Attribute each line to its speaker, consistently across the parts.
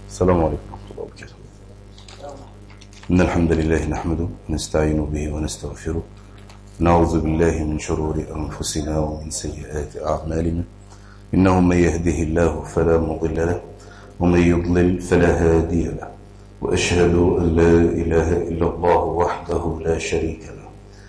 Speaker 1: السلام عليكم ورحمة الله وبركاته إن الحمد لله نحمده ونستعين به ونستغفره نعوذ بالله من شرور أنفسنا ومن سيئات أعمالنا إنه من يهده الله فلا مضل له ومن يضلل فلا هادي له وأشهد أن لا إله إلا الله وحده لا شريك له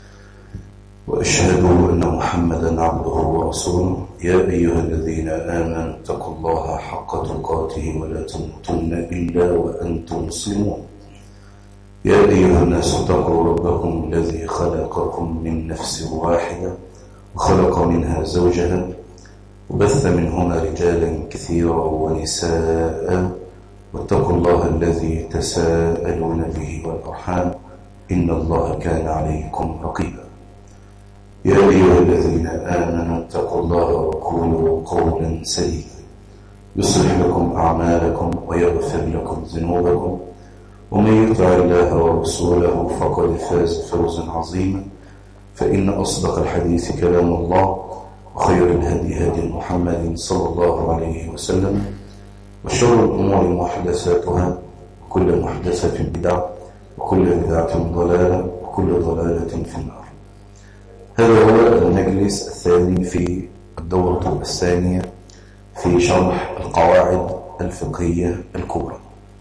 Speaker 1: وأشهد أن محمدا عبده ورسوله يا أيها الذين آمنوا اتقوا الله حق تقاته ولا تموتن إلا وأنتم مسلمون يا أيها الناس اتقوا ربكم الذي خلقكم من نفس واحدة وخلق منها زوجها وبث منهما رجالا كثيرا ونساء واتقوا الله الذي تساءلون به والأرحام إن الله كان عليكم رقيبا يا أيها الذين آمنوا اتقوا الله وقولوا قولا سديدا يصلح لكم أعمالكم ويغفر لكم ذنوبكم ومن يطع الله ورسوله فقد فاز فوزا عظيما فإن أصدق الحديث كلام الله وخير الهدي هدي محمد صلى الله عليه وسلم وشر الأمور محدثاتها وكل محدثة بدعة وكل بدعة ضلالة وكل ضلالة في النار هذا هو المجلس الثاني في الدورة الثانية في شرح القواعد الفقهية الكبرى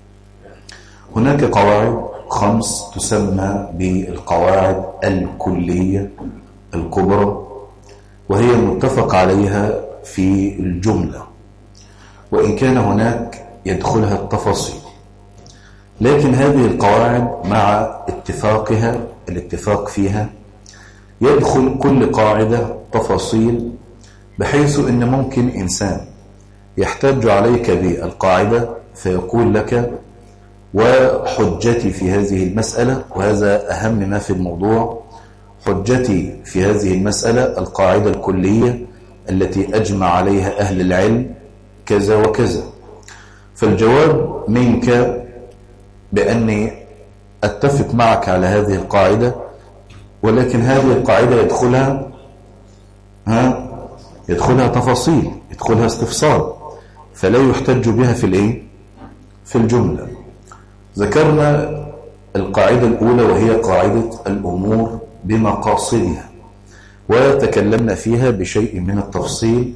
Speaker 1: هناك قواعد خمس تسمى بالقواعد الكلية الكبرى وهي متفق عليها في الجملة وإن كان هناك يدخلها التفاصيل لكن هذه القواعد مع اتفاقها الاتفاق فيها يدخل كل قاعدة تفاصيل بحيث أن ممكن إنسان يحتج عليك بالقاعدة فيقول لك وحجتي في هذه المسألة وهذا أهم ما في الموضوع حجتي في هذه المسألة القاعدة الكلية التي أجمع عليها أهل العلم كذا وكذا فالجواب منك بأني أتفق معك على هذه القاعدة ولكن هذه القاعدة يدخلها ها يدخلها تفاصيل يدخلها استفسار فلا يحتج بها في الايه في الجملة ذكرنا القاعدة الأولى وهي قاعدة الأمور بمقاصدها وتكلمنا فيها بشيء من التفصيل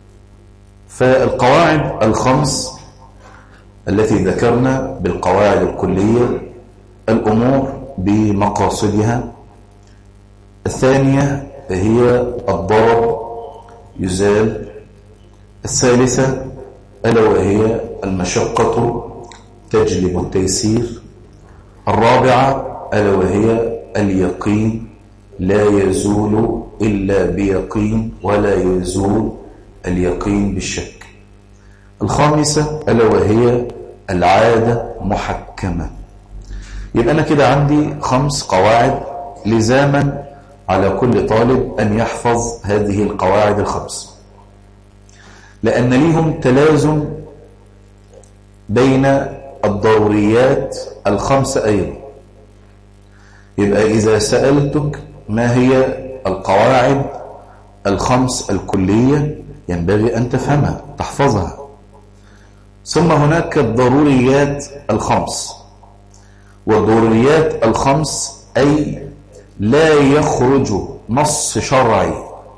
Speaker 1: فالقواعد الخمس التي ذكرنا بالقواعد الكلية الأمور بمقاصدها الثانية هي الضرر يزال الثالثة ألا وهي المشقة تجلب التيسير الرابعة ألا وهي اليقين لا يزول إلا بيقين ولا يزول اليقين بالشك الخامسة ألا وهي العادة محكمة يبقى أنا كده عندي خمس قواعد لزاما على كل طالب أن يحفظ هذه القواعد الخمس لأن ليهم تلازم بين الضروريات الخمسة أيضا يبقى إذا سألتك ما هي القواعد الخمس الكلية ينبغي أن تفهمها تحفظها ثم هناك الضروريات الخمس والضروريات الخمس أي لا يخرج نص شرعي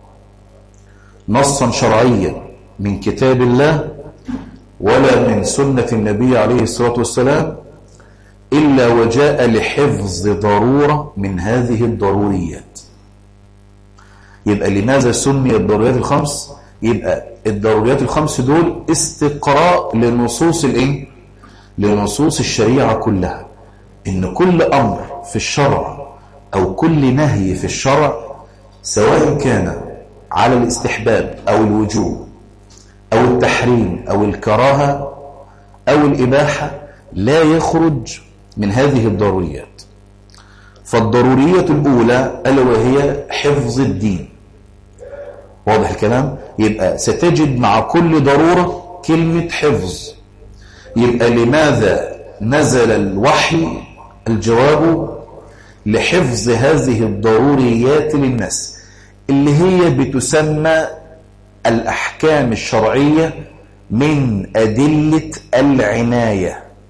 Speaker 1: نصا شرعيا من كتاب الله ولا من سنة النبي عليه الصلاة والسلام إلا وجاء لحفظ ضرورة من هذه الضروريات يبقى لماذا سمي الضروريات الخمس يبقى الضروريات الخمس دول استقراء لنصوص الايه لنصوص الشريعة كلها ان كل امر في الشرع او كل نهي في الشرع سواء كان على الاستحباب او الوجوب او التحريم او الكراهة او الاباحة لا يخرج من هذه الضروريات فالضرورية الأولى ألا وهي حفظ الدين واضح الكلام يبقى ستجد مع كل ضرورة كلمة حفظ يبقى لماذا نزل الوحي الجواب لحفظ هذه الضروريات للناس اللي هي بتسمى الأحكام الشرعية من أدلة العناية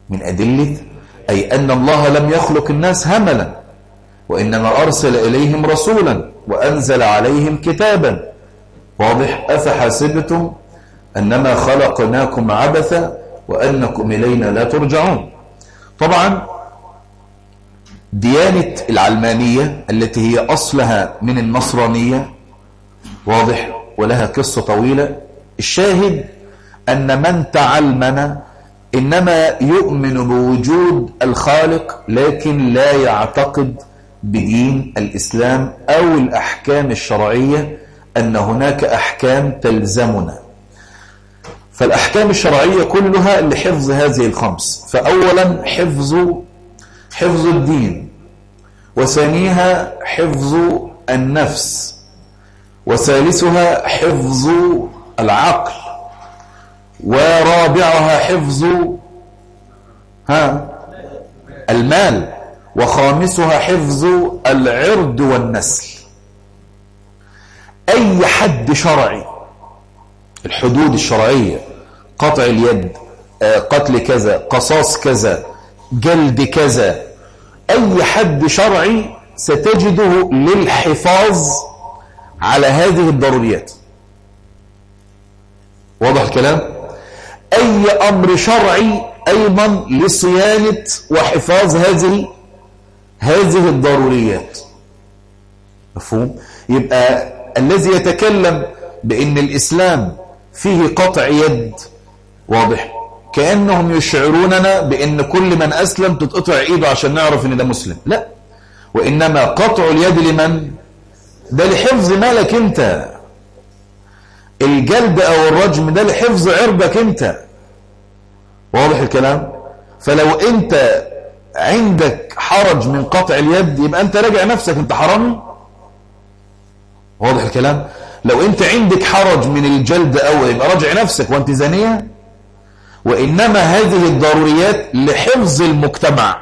Speaker 1: من أدلة أي أن الله لم يخلق الناس هملا وإنما أرسل إليهم رسولا وأنزل عليهم كتابا واضح أفحسبتم أنما خلقناكم عبثا وأنكم إلينا لا ترجعون طبعا ديانة العلمانية التي هي أصلها من النصرانية واضح ولها قصة طويلة الشاهد أن من تعلمنا إنما يؤمن بوجود الخالق لكن لا يعتقد بدين الإسلام أو الأحكام الشرعية أن هناك أحكام تلزمنا فالأحكام الشرعية كلها لحفظ هذه الخمس فأولا حفظ حفظ الدين وثانيها حفظ النفس وثالثها حفظ العقل ورابعها حفظ ها المال وخامسها حفظ العرض والنسل أي حد شرعي الحدود الشرعية قطع اليد آه، قتل كذا قصاص كذا جلد كذا أي حد شرعي ستجده للحفاظ على هذه الضروريات واضح الكلام أي أمر شرعي أيضا لصيانة وحفاظ هذه هذه الضروريات مفهوم يبقى الذي يتكلم بأن الإسلام فيه قطع يد واضح كأنهم يشعروننا بأن كل من أسلم تتقطع إيده عشان نعرف أن ده مسلم لا وإنما قطع اليد لمن ده لحفظ مالك أنت الجلد أو الرجم ده لحفظ عرضك أنت واضح الكلام فلو أنت عندك حرج من قطع اليد يبقى أنت راجع نفسك أنت حرامي واضح الكلام لو أنت عندك حرج من الجلد أو يبقى راجع نفسك وأنت زانية وإنما هذه الضروريات لحفظ المجتمع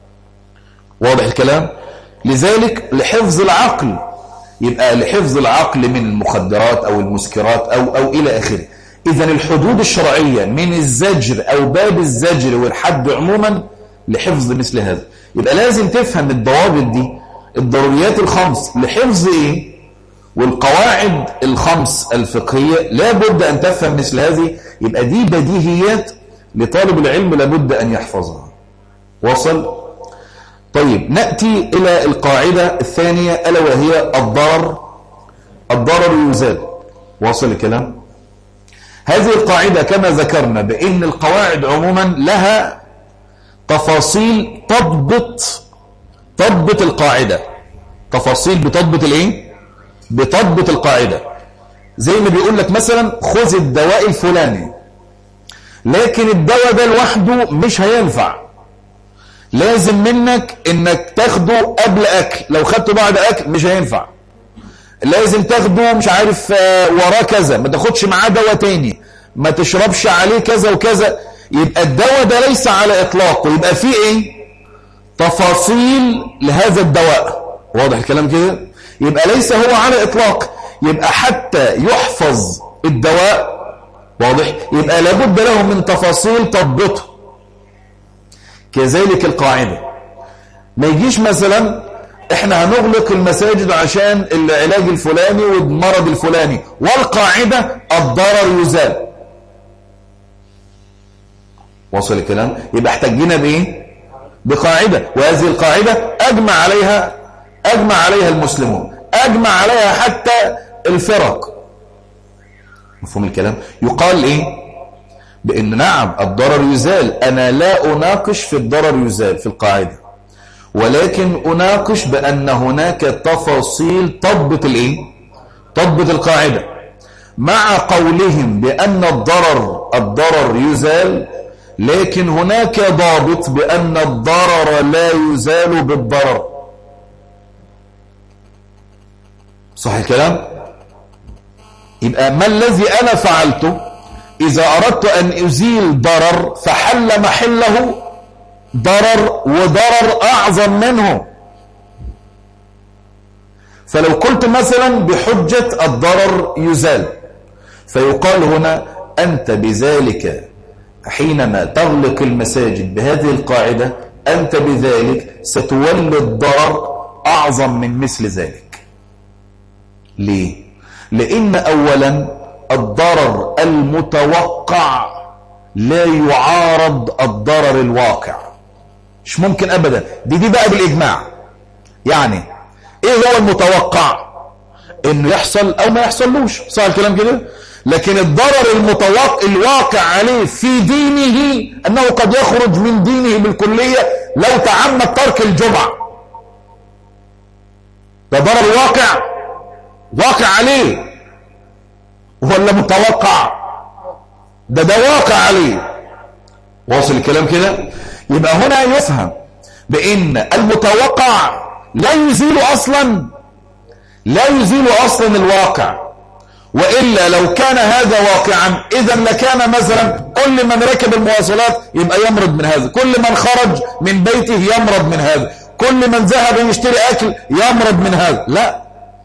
Speaker 1: واضح الكلام لذلك لحفظ العقل يبقى لحفظ العقل من المخدرات أو المسكرات أو, أو إلى آخره إذا الحدود الشرعية من الزجر أو باب الزجر والحد عموما لحفظ مثل هذا يبقى لازم تفهم الضوابط دي الضروريات الخمس لحفظ إيه والقواعد الخمس الفقهية لابد أن تفهم مثل هذه يبقى دي بديهيات لطالب العلم لابد أن يحفظها وصل طيب نأتي إلى القاعدة الثانية ألا وهي الضرر الضرر يزال واصل الكلام هذه القاعدة كما ذكرنا بأن القواعد عموما لها تفاصيل تضبط تضبط القاعدة تفاصيل بتضبط الايه بتضبط القاعدة زي ما بيقول لك مثلا خذ الدواء الفلاني لكن الدواء ده لوحده مش هينفع لازم منك انك تاخده قبل اكل لو خدته بعد اكل مش هينفع لازم تاخده مش عارف آه، وراه كذا ما تاخدش معاه دواء تاني ما تشربش عليه كذا وكذا يبقى الدواء ده ليس على اطلاقه يبقى فيه ايه تفاصيل لهذا الدواء واضح الكلام كده يبقى ليس هو على اطلاق يبقى حتى يحفظ الدواء واضح يبقى لابد له من تفاصيل تضبطه كذلك القاعدة ما يجيش مثلا احنا هنغلق المساجد عشان العلاج الفلاني والمرض الفلاني والقاعدة الضرر يزال وصل الكلام يبقى احتجنا بايه بقاعدة وهذه القاعدة اجمع عليها اجمع عليها المسلمون اجمع عليها حتى الفرق مفهوم الكلام يقال ايه بان نعم الضرر يزال انا لا اناقش في الضرر يزال في القاعدة ولكن اناقش بان هناك تفاصيل تضبط الايه تضبط القاعدة مع قولهم بان الضرر الضرر يزال لكن هناك ضابط بان الضرر لا يزال بالضرر صح الكلام يبقى ما الذي أنا فعلته إذا أردت أن أزيل ضرر فحل محله ضرر وضرر أعظم منه فلو قلت مثلا بحجة الضرر يزال فيقال هنا أنت بذلك حينما تغلق المساجد بهذه القاعدة أنت بذلك ستولد ضرر أعظم من مثل ذلك ليه؟ لأن أولا الضرر المتوقع لا يعارض الضرر الواقع مش ممكن أبدا دي دي بقى بالإجماع يعني إيه هو المتوقع إنه يحصل أو ما يحصلوش صح الكلام كده لكن الضرر المتوقع الواقع عليه في دينه أنه قد يخرج من دينه بالكلية لو تعمد ترك الجمعة ده ضرر واقع واقع عليه ولا متوقع ده ده واقع عليه واصل الكلام كده يبقى هنا يفهم بأن المتوقع لا يزيل أصلا لا يزيل أصلا الواقع وإلا لو كان هذا واقعا إذا لكان مثلا كل من ركب المواصلات يبقى يمرض من هذا كل من خرج من بيته يمرض من هذا كل من ذهب يشتري أكل يمرض من هذا لا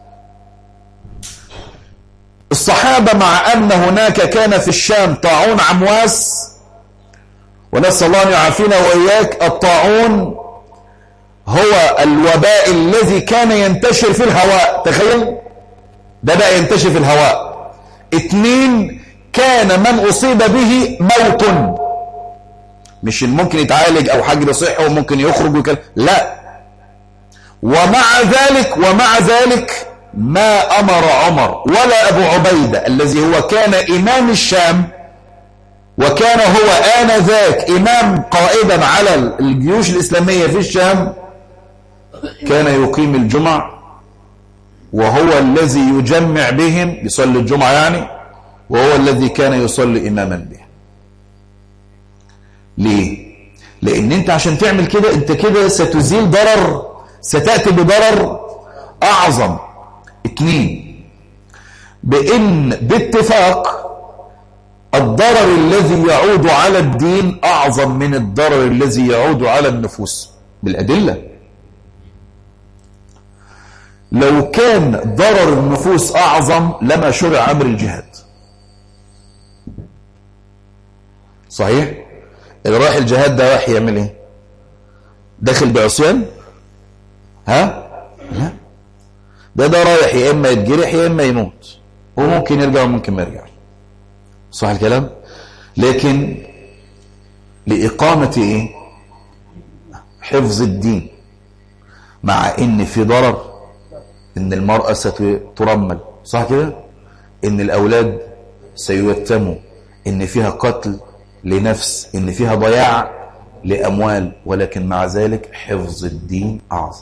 Speaker 1: الصحابة مع أن هناك كان في الشام طاعون عمواس ونسأل الله أن يعافينا وإياك الطاعون هو الوباء الذي كان ينتشر في الهواء تخيل ده بقى ينتشر في الهواء اتنين كان من أصيب به موت مش ممكن يتعالج أو حجر صحي وممكن يخرج وكذا لا ومع ذلك ومع ذلك ما أمر عمر ولا أبو عبيدة الذي هو كان إمام الشام وكان هو آنذاك إمام قائدا على الجيوش الإسلامية في الشام كان يقيم الجمع وهو الذي يجمع بهم يصلي الجمعة يعني وهو الذي كان يصلي إماما بهم ليه؟ لأن أنت عشان تعمل كده أنت كده ستزيل ضرر ستأتي بضرر أعظم اثنين بأن باتفاق الضرر الذي يعود على الدين أعظم من الضرر الذي يعود على النفوس بالأدلة لو كان ضرر النفوس أعظم لما شرع أمر الجهاد صحيح اللي رايح الجهاد ده رايح يعمل ايه داخل بعصيان ها لا ده ده رايح يا اما يتجرح يا اما يموت وممكن يرجع وممكن ما يرجعش صح الكلام لكن لإقامة ايه حفظ الدين مع ان في ضرر ان المرأة سترمل صح كده ان الاولاد سيتموا ان فيها قتل لنفس ان فيها ضياع لاموال ولكن مع ذلك حفظ الدين اعظم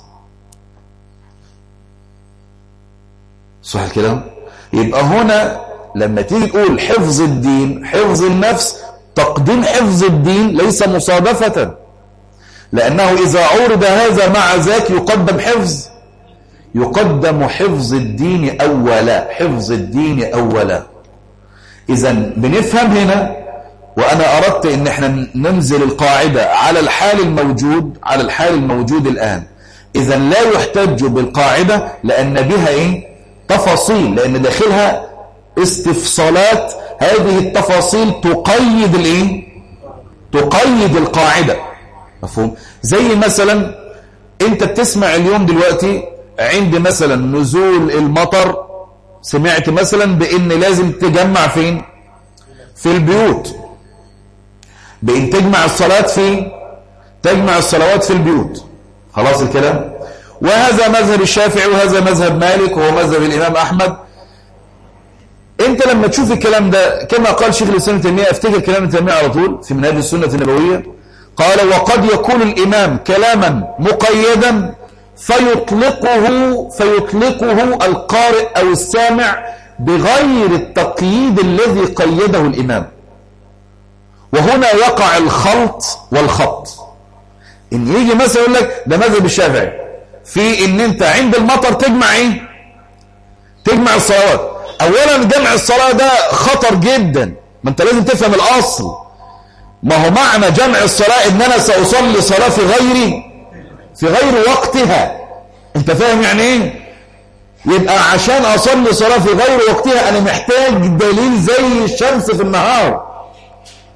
Speaker 1: صح الكلام يبقى هنا لما تيجي تقول حفظ الدين حفظ النفس تقديم حفظ الدين ليس مصادفة لأنه إذا عورد هذا مع ذاك يقدم حفظ يقدم حفظ الدين أولا حفظ الدين أولا إذا بنفهم هنا وأنا أردت إن احنا ننزل القاعدة على الحال الموجود على الحال الموجود الآن إذا لا يحتج بالقاعدة لأن بها إيه تفاصيل لأن داخلها استفصالات هذه التفاصيل تقيد الإيه تقيد القاعدة مفهوم زي مثلا انت بتسمع اليوم دلوقتي عند مثلا نزول المطر سمعت مثلا بان لازم تجمع فين في البيوت بان تجمع الصلاة فين تجمع الصلوات في البيوت خلاص الكلام وهذا مذهب الشافعي وهذا مذهب مالك وهو مذهب الامام احمد انت لما تشوف الكلام ده كما قال شيخ الاسلام تيميه افتكر كلام تيميه على طول في منهج السنه النبويه قال وقد يكون الامام كلاما مقيدا فيطلقه فيطلقه القارئ أو السامع بغير التقييد الذي قيده الإمام وهنا يقع الخلط والخط إن يجي مثلا يقول لك ده مذهب الشافعي في إن أنت عند المطر تجمع إيه تجمع الصلوات أولا جمع الصلاة ده خطر جدا ما أنت لازم تفهم الأصل ما هو معنى جمع الصلاة إن أنا سأصلي صلاة في غيري في غير وقتها انت فاهم يعني ايه يبقى عشان اصلي صلاة في غير وقتها انا محتاج دليل زي الشمس في النهار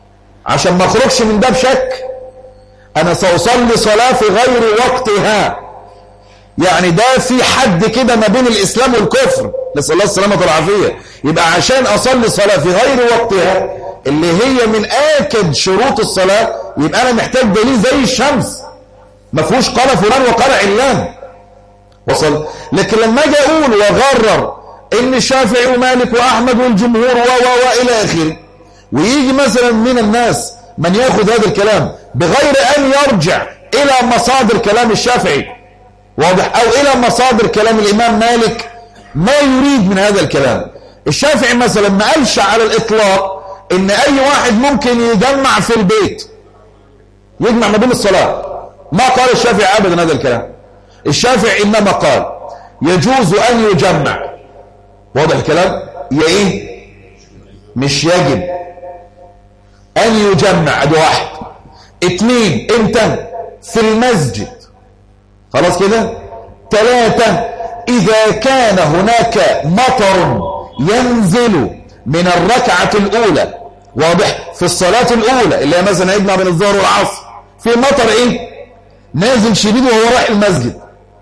Speaker 2: عشان ما اخرجش من ده بشك انا سأصلي صلاة في غير وقتها يعني ده في حد كده ما بين الاسلام والكفر نسأل الله السلامة والعافية يبقى عشان اصلي صلاة في غير وقتها اللي هي من اكد شروط الصلاة يبقى انا محتاج دليل زي الشمس ما فيهوش قال فلان وقال علان وصل لكن لما اجي اقول واغرر ان الشافعي ومالك واحمد والجمهور و و و الى اخره ويجي مثلا من الناس من ياخذ هذا الكلام بغير ان يرجع الى مصادر كلام الشافعي واضح او الى مصادر كلام الامام مالك ما يريد من هذا الكلام الشافعي مثلا ما قالش على الاطلاق ان اي واحد ممكن يجمع في البيت يجمع ما بين الصلاه ما قال الشافعي ابدا هذا الكلام الشافعي انما قال يجوز ان يجمع واضح الكلام يا ايه مش يجب ان يجمع ادي واحد اتنين امتى في المسجد خلاص كده ثلاثة اذا كان هناك مطر ينزل من الركعة الاولى واضح في الصلاة الاولى اللي هي مثلا يجمع بين الظهر والعصر في مطر ايه نازل شديد وهو رايح المسجد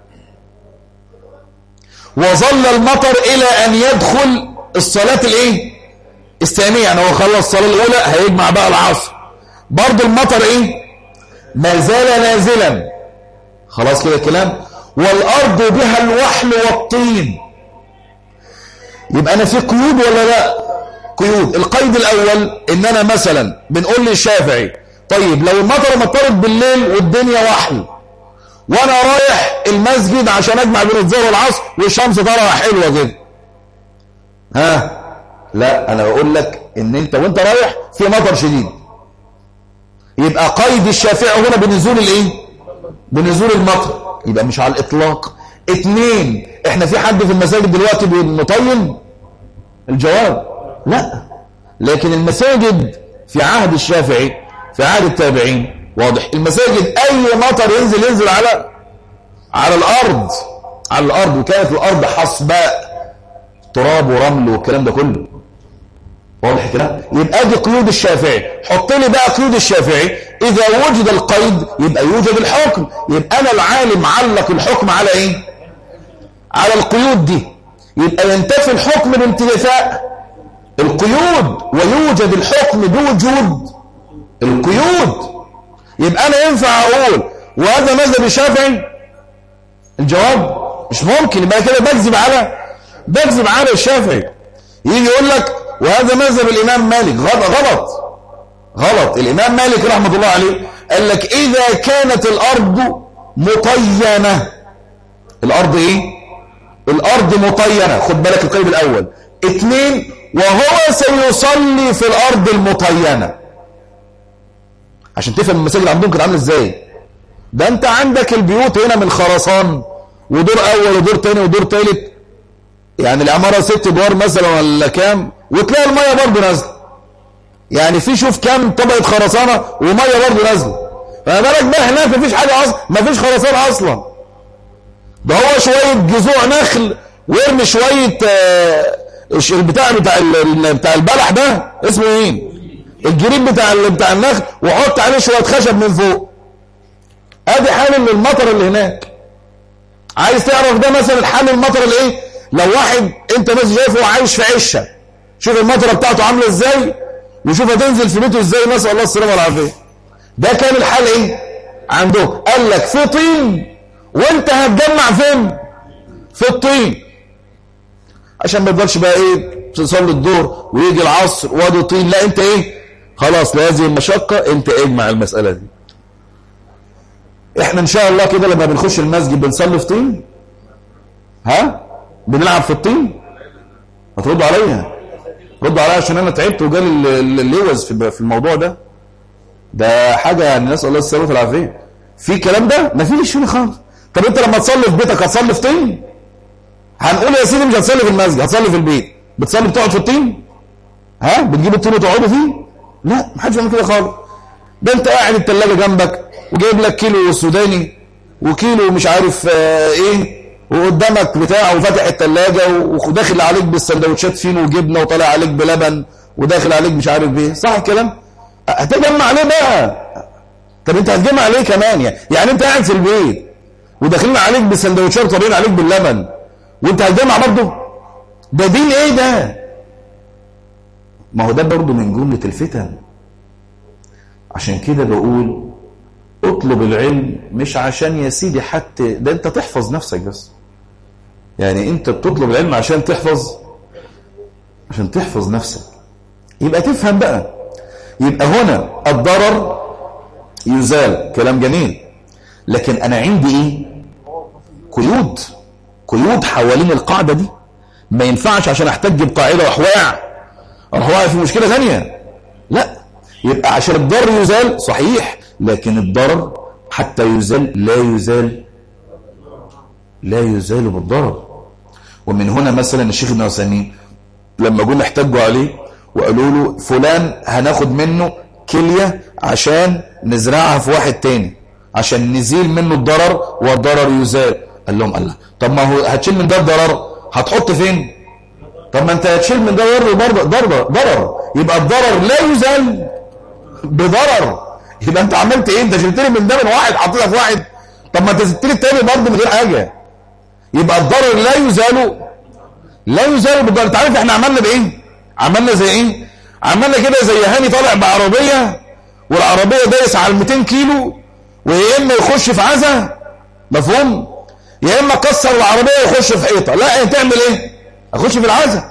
Speaker 2: وظل المطر الى ان يدخل الصلاة الايه الثانية يعني هو خلص الصلاة الاولى هيجمع بقى العصر برضو المطر ايه ما زال نازلا خلاص كده الكلام والارض بها الوحل والطين يبقى انا في قيود ولا لا قيود القيد الاول ان انا مثلا بنقول للشافعي طيب لو المطر مطرت بالليل والدنيا وحل وانا رايح المسجد عشان اجمع بين الظهر والعصر والشمس طالعه حلوه كده ها لا انا بقول لك ان انت وانت رايح في مطر شديد يبقى قيد الشافعي هنا بنزول الايه بنزول المطر يبقى مش على الاطلاق اتنين احنا في حد في المساجد دلوقتي مطين الجواب لا لكن المساجد في عهد الشافعي في عهد التابعين واضح المساجد اي مطر ينزل ينزل على على الارض على الارض وكانت الارض حصباء تراب ورمل والكلام ده كله واضح كده يبقى دي قيود الشافعي حط لي بقى قيود الشافعي اذا وجد القيد يبقى يوجد الحكم يبقى انا العالم علق الحكم على ايه على القيود دي يبقى ينتفي الحكم بانتفاء القيود ويوجد الحكم بوجود القيود يبقى انا ينفع اقول وهذا مذهب الشافعي الجواب مش ممكن يبقى كده بكذب على بكذب على الشافعي يجي يقول لك وهذا مذهب الامام مالك غلط غلط غلط الامام مالك رحمه الله عليه قال لك اذا كانت الارض مطينه الارض ايه الارض مطينه خد بالك القيد الاول اثنين وهو سيصلي في الارض المطينه عشان تفهم المساجد عندهم كانت عامله ازاي ده انت عندك البيوت هنا من خرسان ودور اول ودور تاني ودور تالت يعني العماره ست ادوار مثلا ولا كام وتلاقي الميه برضه نازله يعني في شوف كام طبقه خرسانه وميه برضه نازله فما بالك بقى هناك مفيش حاجه اصلا مفيش خرسان اصلا ده هو شويه جذوع نخل ويرمي شويه آه البتاع بتاع بتاع البلح ده اسمه ايه الجريب بتاع بتاع النخل وحط عليه شويه خشب من فوق ادي حال المطر اللي هناك عايز تعرف ده مثلا حال المطر الايه لو واحد انت مثلا شايفه عايش في عشه شوف المطره بتاعته عامله ازاي وشوف هتنزل في بيته ازاي نسال الله السلامه والعافيه ده كان الحال ايه عنده قال لك في طين وانت هتجمع فين في الطين عشان ما يفضلش بقى ايه تصلي الظهر ويجي العصر وادي طين لا انت ايه خلاص لهذه المشقة انت اجمع المسألة دي احنا ان شاء الله كده لما بنخش المسجد بنصلي في طين ها بنلعب في الطين هتردوا عليا ردوا عليا عشان انا تعبت وجالي اللوز في الموضوع ده ده حاجة يعني نسأل الله السلامة والعافية في كلام ده مفيش فيه خالص طب انت لما تصلي في بيتك هتصلي في طين هنقول يا سيدي مش هتصلي في المسجد هتصلي في البيت بتصلي بتقعد في الطين ها بتجيب الطين وتقعدوا فيه لا ما حدش بيعمل كده خالص ده انت قاعد الثلاجه جنبك وجايب لك كيلو سوداني وكيلو مش عارف اه ايه وقدامك بتاع وفاتح الثلاجه وداخل عليك بالسندوتشات فين وجبنه وطالع عليك بلبن وداخل عليك مش عارف ايه صح الكلام هتجمع عليه بقى طب انت هتجمع عليه كمان يعني يعني انت قاعد في البيت وداخلين عليك بسندوتشات طالعين عليك باللبن وانت هتجمع برضه ده دين ايه ده ما هو ده برضه من جملة الفتن عشان كده بقول اطلب العلم مش عشان يا سيدي حتى ده انت تحفظ نفسك بس يعني انت بتطلب العلم عشان تحفظ عشان تحفظ نفسك يبقى تفهم بقى يبقى هنا الضرر يزال كلام جميل لكن انا عندي ايه قيود قيود حوالين القاعدة دي ما ينفعش عشان احتج بقاعدة واروح واقع اروح واقع في مشكلة ثانية لا يبقى عشان الضرر يزال صحيح لكن الضرر حتى يزال لا يزال لا يزال بالضرر ومن هنا مثلا الشيخ ابن عثيمين لما جم احتجوا عليه وقالوا له فلان هناخد منه كلية عشان نزرعها في واحد تاني عشان نزيل منه الضرر والضرر يزال قال لهم الله طب ما هو هتشيل من ده الضرر هتحط فين طب ما انت هتشيل من ده ضرر برضه ضرر ضرر يبقى الضرر لا يزال بضرر يبقى انت عملت ايه انت شلت لي من ده من واحد حطيتها في واحد طب ما انت سبت لي التاني برضه من غير حاجه يبقى الضرر لا يزال لا يزال بالضرر انت عارف احنا عملنا بايه عملنا زي ايه عملنا كده زي هاني طالع بعربيه والعربيه دايس على 200 كيلو ويا اما يخش في عزا مفهوم يا اما كسر العربيه ويخش في حيطه لا انت تعمل ايه اخش في العزا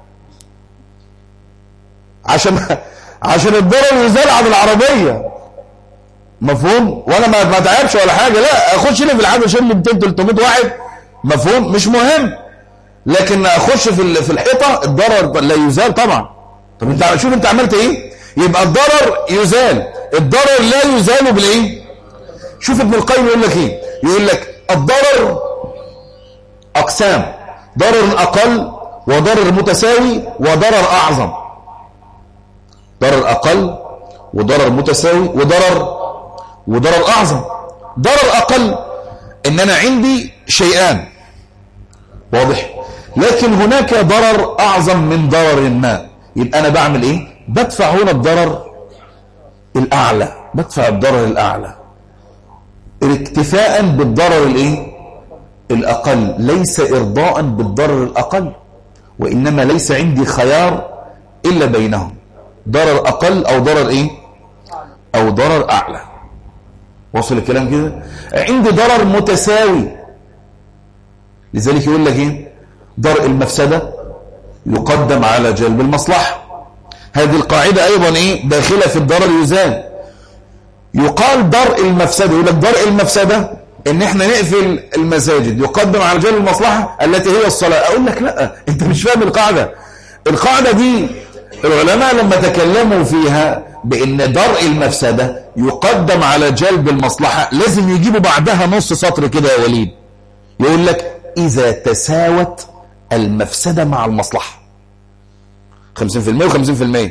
Speaker 2: عشان عشان الضرر يزال عن العربيه مفهوم وانا ما ما تعبش ولا حاجه لا اخش لي في العزا اشيل لي 200 300 واحد مفهوم مش مهم لكن اخش في ال- في الحيطه الضرر لا يزال طبعا طب انت شوف انت عملت ايه يبقى الضرر يزال الضرر لا يزال بالايه شوف ابن القيم يقول لك ايه يقول لك الضرر اقسام ضرر اقل وضرر متساوي وضرر اعظم ضرر اقل وضرر متساوي وضرر وضرر اعظم ضرر اقل ان انا عندي شيئان واضح لكن هناك ضرر اعظم من ضرر ما يبقى انا بعمل ايه بدفع هنا الضرر الاعلى بدفع الضرر الاعلى اكتفاء بالضرر الايه الاقل ليس ارضاء بالضرر الاقل وانما ليس عندي خيار الا بينهم ضرر اقل او ضرر ايه او ضرر اعلى وصل الكلام كده عندي ضرر متساوي لذلك يقول لك ايه درء المفسده يقدم على جلب المصلحه هذه القاعده ايضا ايه داخله في الضرر يزال يقال درء المفسده يقول لك درء المفسده ان احنا نقفل المساجد يقدم على جلب المصلحه التي هي الصلاه اقول لك لا انت مش فاهم القاعده القاعده دي العلماء لما تكلموا فيها بان درء المفسده يقدم على جلب المصلحه لازم يجيبوا بعدها نص سطر كده يا وليد يقول لك اذا تساوت المفسده مع المصلحه 50% و50%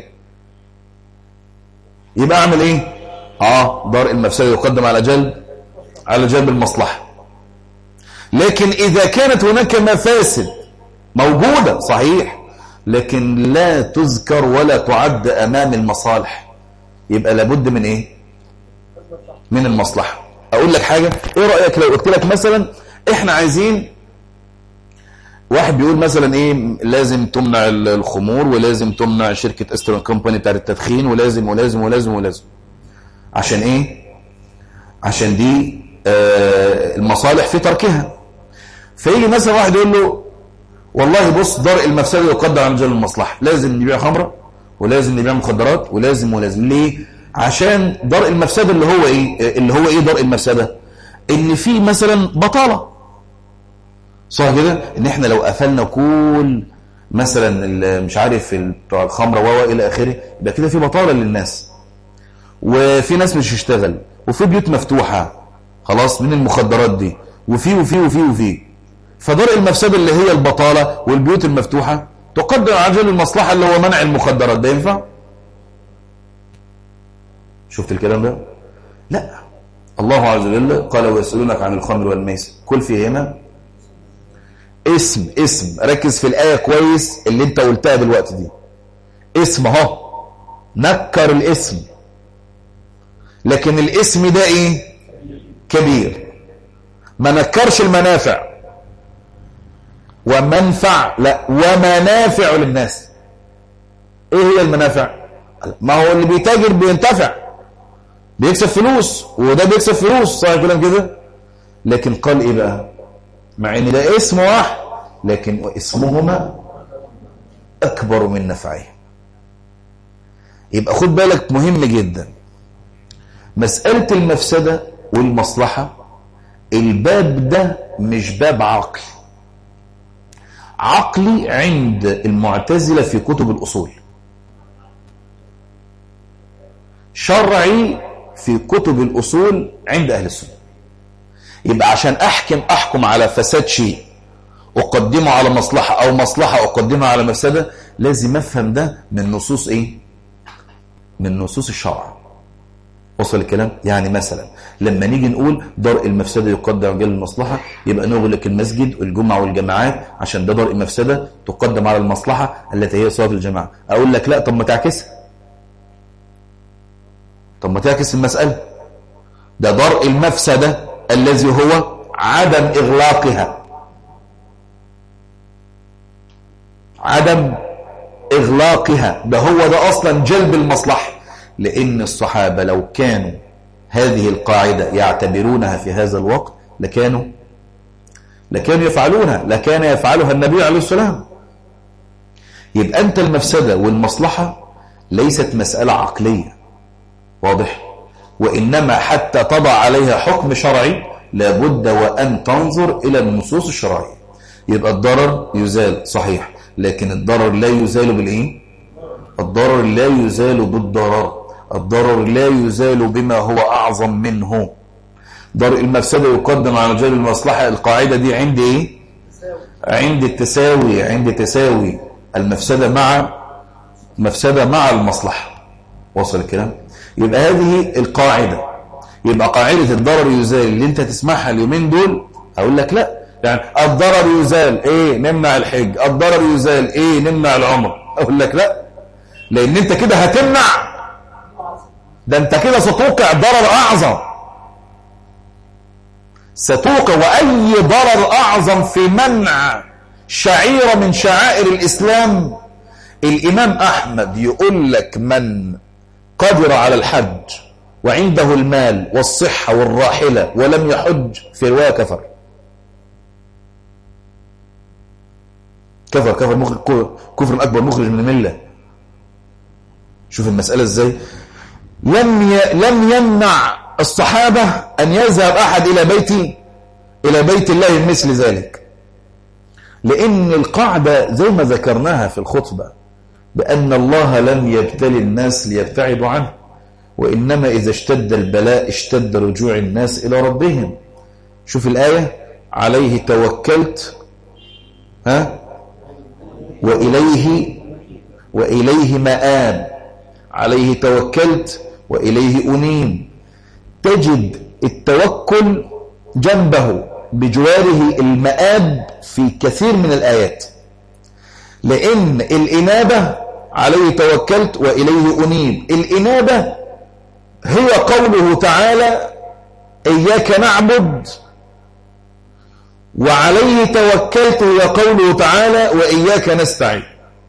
Speaker 2: يبقى اعمل ايه اه درء المفسده يقدم على جلب على جلب المصلحه لكن اذا كانت هناك مفاسد موجوده صحيح لكن لا تذكر ولا تعد امام المصالح يبقى لابد من ايه من المصلحه اقول لك حاجه ايه رايك لو قلت لك مثلا احنا عايزين واحد بيقول مثلا ايه لازم تمنع الخمور ولازم تمنع شركه استرون كومباني بتاعت التدخين ولازم ولازم ولازم ولازم عشان ايه عشان دي آه المصالح في تركها فيجي مثلا واحد يقول له والله بص درء المفسده يقدر عن جلب المصلحه لازم نبيع خمره ولازم نبيع مخدرات ولازم ولازم ليه عشان درء المفسده اللي هو ايه اللي هو ايه درء المفسده ان في مثلا بطاله صح كده ان احنا لو قفلنا كل مثلا مش عارف بتوع الخمره و الى اخره يبقى كده في بطاله للناس وفي ناس مش هتشتغل وفي بيوت مفتوحه خلاص من المخدرات دي وفي وفي وفي وفي فدرء المفسده اللي هي البطاله والبيوت المفتوحه تقدم على جلب المصلحه اللي هو منع المخدرات ده ينفع شفت الكلام ده لا الله عز وجل قال ويسألونك عن الخمر والميسر كل فيهما اسم اسم ركز في الآية كويس اللي انت قلتها دلوقتي دي اسم اهو نكر الاسم لكن الاسم ده ايه كبير ما نكرش المنافع ومنفع لا ومنافع للناس ايه هي المنافع ما هو اللي بيتاجر بينتفع بيكسب فلوس وده بيكسب فلوس صح الكلام كده لكن قال ايه بقى مع ان ده اسم واحد لكن اسمهما اكبر من نفعه يبقى خد بالك مهم جدا مسألة المفسدة والمصلحة الباب ده مش باب عقل عقلي عند المعتزلة في كتب الأصول شرعي في كتب الأصول عند أهل السنة يبقى عشان أحكم أحكم على فساد شيء أقدمه على مصلحة أو مصلحة أقدمها على مفسدة لازم أفهم ده من نصوص إيه من نصوص الشرع وصل الكلام يعني مثلا لما نيجي نقول درء المفسدة يقدم على المصلحة يبقى نغلق المسجد والجمعة والجماعات عشان ده درء المفسدة تقدم على المصلحة التي هي صلاة الجماعة أقول لك لا طب ما تعكسها طب ما تعكس المسألة ده درء المفسدة الذي هو عدم إغلاقها عدم إغلاقها ده هو ده أصلا جلب المصلحة لأن الصحابة لو كانوا هذه القاعدة يعتبرونها في هذا الوقت لكانوا لكانوا يفعلونها لكان يفعلها النبي عليه السلام يبقى أنت المفسدة والمصلحة ليست مسألة عقلية واضح وإنما حتى تضع عليها حكم شرعي لابد وأن تنظر إلى النصوص الشرعية يبقى الضرر يزال صحيح لكن الضرر لا يزال بالإيه الضرر لا يزال بالضرر الضرر لا يزال بما هو أعظم منه ضرر المفسدة يقدم على جلب المصلحة القاعدة دي عند إيه عند التساوي عند تساوي المفسدة مع مفسدة مع المصلحة وصل الكلام يبقى هذه القاعدة يبقى قاعدة الضرر يزال اللي انت تسمعها اليومين دول اقول لك لا يعني الضرر يزال ايه نمنع الحج الضرر يزال ايه نمنع العمر اقول لك لا لان انت كده هتمنع ده انت كده ستوقع ضرر اعظم ستوقع واي ضرر اعظم في منع شعيرة من شعائر الاسلام الامام احمد يقول لك من قدر على الحج وعنده المال والصحة والراحلة ولم يحج في رواية كفر كفر كفر مخرج كفر أكبر مخرج من الملة شوف المسألة ازاي لم ي... لم يمنع الصحابة أن يذهب أحد إلى بيت إلى بيت الله مثل ذلك لأن القاعدة زي ما ذكرناها في الخطبة بأن الله لم يبتلي الناس ليبتعدوا عنه وإنما إذا اشتد البلاء اشتد رجوع الناس إلى ربهم شوف الآية عليه توكلت ها وإليه وإليه مآب عليه توكلت وإليه أنيم تجد التوكل جنبه بجواره المآب في كثير من الآيات لأن الإنابة عليه توكلت وإليه أنيب الإنابة هي قوله تعالى إياك نعبد وعليه توكلت هي قوله تعالى وإياك نستعين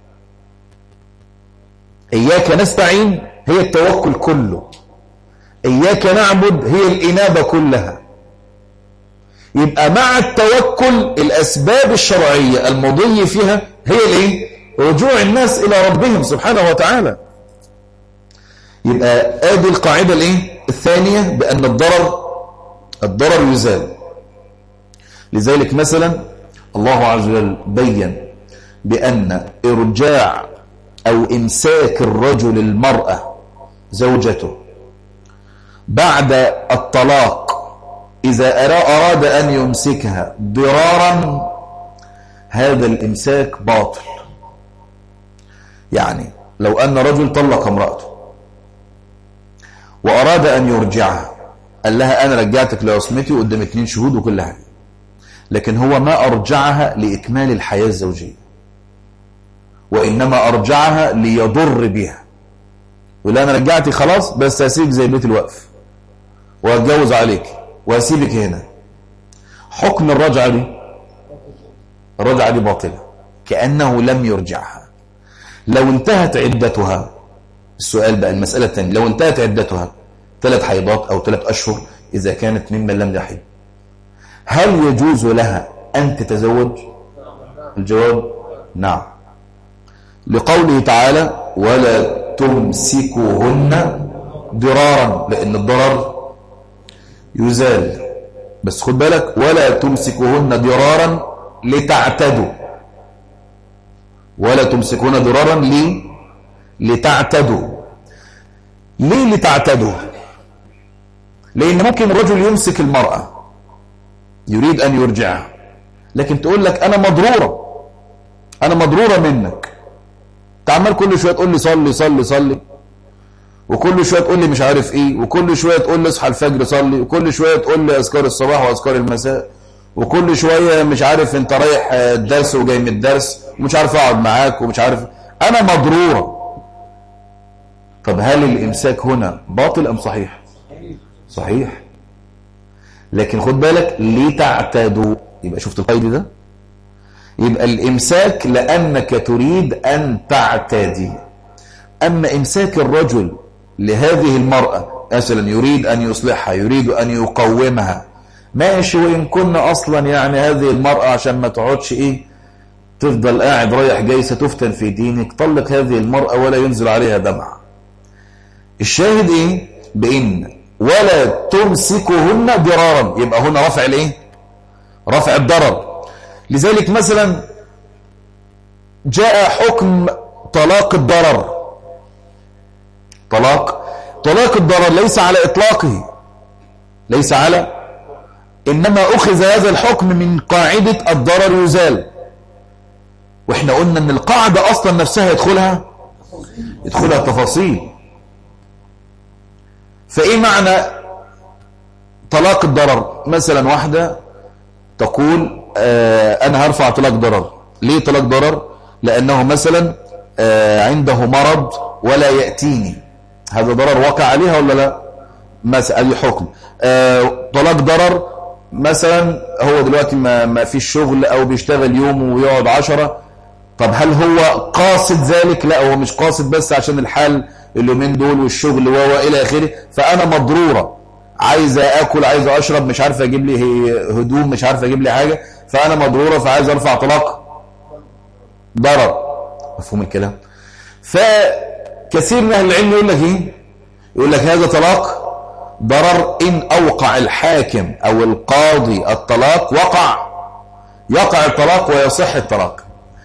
Speaker 2: إياك نستعين هي التوكل كله إياك نعبد هي الإنابة كلها يبقى مع التوكل الأسباب الشرعية المضي فيها هي الايه رجوع الناس إلى ربهم سبحانه وتعالى يبقى ادي القاعدة الايه الثانية بأن الضرر الضرر يزال لذلك مثلا الله عز وجل بين بأن إرجاع أو إمساك الرجل المرأة زوجته بعد الطلاق إذا أراد أن يمسكها ضرارا هذا الإمساك باطل يعني لو أن رجل طلق امرأته وأراد أن يرجعها قال لها أنا رجعتك لعصمتي قدام اتنين شهود وكل حاجة لكن هو ما أرجعها لإكمال الحياة الزوجية وإنما أرجعها ليضر بها يقول لها أنا رجعتي خلاص بس هسيب زي بيت الوقف واتجوز عليك واسيبك هنا حكم الرجعة دي الرجعة دي باطلة كأنه لم يرجعها لو انتهت عدتها السؤال بقى المسألة الثانية لو انتهت عدتها ثلاث حيضات أو ثلاث أشهر إذا كانت ممن لم يحيض هل يجوز لها أن تتزوج الجواب نعم لقوله تعالى ولا تمسكوهن ضرارا لأن الضرر يزال بس خد بالك ولا تمسكوهن ضرارا لتعتدوا ولا تمسكوهن ضرارا ليه لتعتدوا ليه لتعتدوا لأن ممكن الرجل يمسك المرأة يريد أن يرجعها لكن تقول لك أنا مضرورة أنا مضرورة منك تعمل كل شوية تقول لي صلي صلي صلي وكل شوية تقول لي مش عارف ايه وكل شوية تقول لي اصحى الفجر صلي وكل شوية تقول لي اذكار الصباح واذكار المساء وكل شوية مش عارف انت رايح الدرس وجاي من الدرس ومش عارف اقعد معاك ومش عارف انا مضرورة طب هل الامساك هنا باطل ام صحيح صحيح لكن خد بالك لتعتادوا يبقى شفت القيد ده يبقى الامساك لانك تريد ان تعتدي اما امساك الرجل لهذه المرأة مثلا يريد ان يصلحها يريد ان يقومها ماشي وان كنا اصلا يعني هذه المرأة عشان ما تقعدش ايه تفضل قاعد رايح جاي ستفتن في دينك طلق هذه المرأة ولا ينزل عليها دمع الشاهد ايه بان ولا تمسكهن ضرارا يبقى هنا رفع الايه رفع الضرر لذلك مثلا جاء حكم طلاق الضرر طلاق طلاق الضرر ليس على اطلاقه ليس على انما اخذ هذا الحكم من قاعدة الضرر يزال واحنا قلنا ان القاعدة اصلا نفسها يدخلها يدخلها تفاصيل فايه معنى طلاق الضرر مثلا واحدة تقول آه انا هرفع طلاق ضرر ليه طلاق ضرر لانه مثلا آه عنده مرض ولا يأتيني هذا ضرر وقع عليها ولا لا مثلا حكم آه طلاق ضرر مثلا هو دلوقتي ما, ما فيش شغل او بيشتغل يوم ويقعد عشرة طب هل هو قاصد ذلك لا هو مش قاصد بس عشان الحال اليومين دول والشغل و الى اخره فانا مضروره عايز اكل عايز اشرب مش عارف اجيب لي هدوم مش عارف اجيب لي حاجه فانا مضروره فعايز ارفع طلاق ضرر مفهوم الكلام فكثير من اهل العلم يقول لك ايه يقول لك هذا طلاق ضرر ان اوقع الحاكم او القاضي الطلاق وقع يقع الطلاق ويصح الطلاق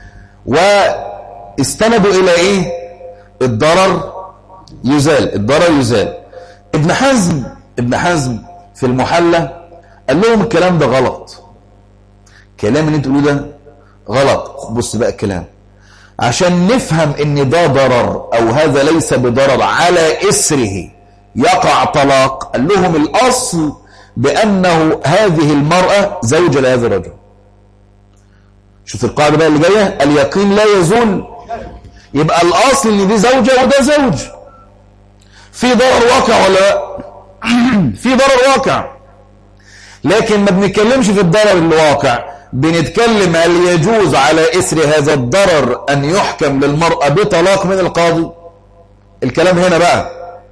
Speaker 2: واستندوا الى ايه الضرر يزال الضرر يزال ابن حزم ابن حزم في المحلى قال لهم الكلام ده غلط الكلام اللي انت تقولوه ده غلط بص بقى الكلام عشان نفهم ان ده ضرر او هذا ليس بضرر على اسره يقع طلاق قال لهم الاصل بانه هذه المرأة زوجة لهذا الرجل شوف القاعدة بقى اللي جاية اليقين لا يزول يبقى الاصل ان دي زوجة وده زوج في ضرر واقع ولا لا في ضرر واقع لكن ما بنتكلمش في الضرر اللي واقع بنتكلم هل يجوز على إثر هذا الضرر أن يحكم للمرأة بطلاق من القاضي الكلام هنا بقى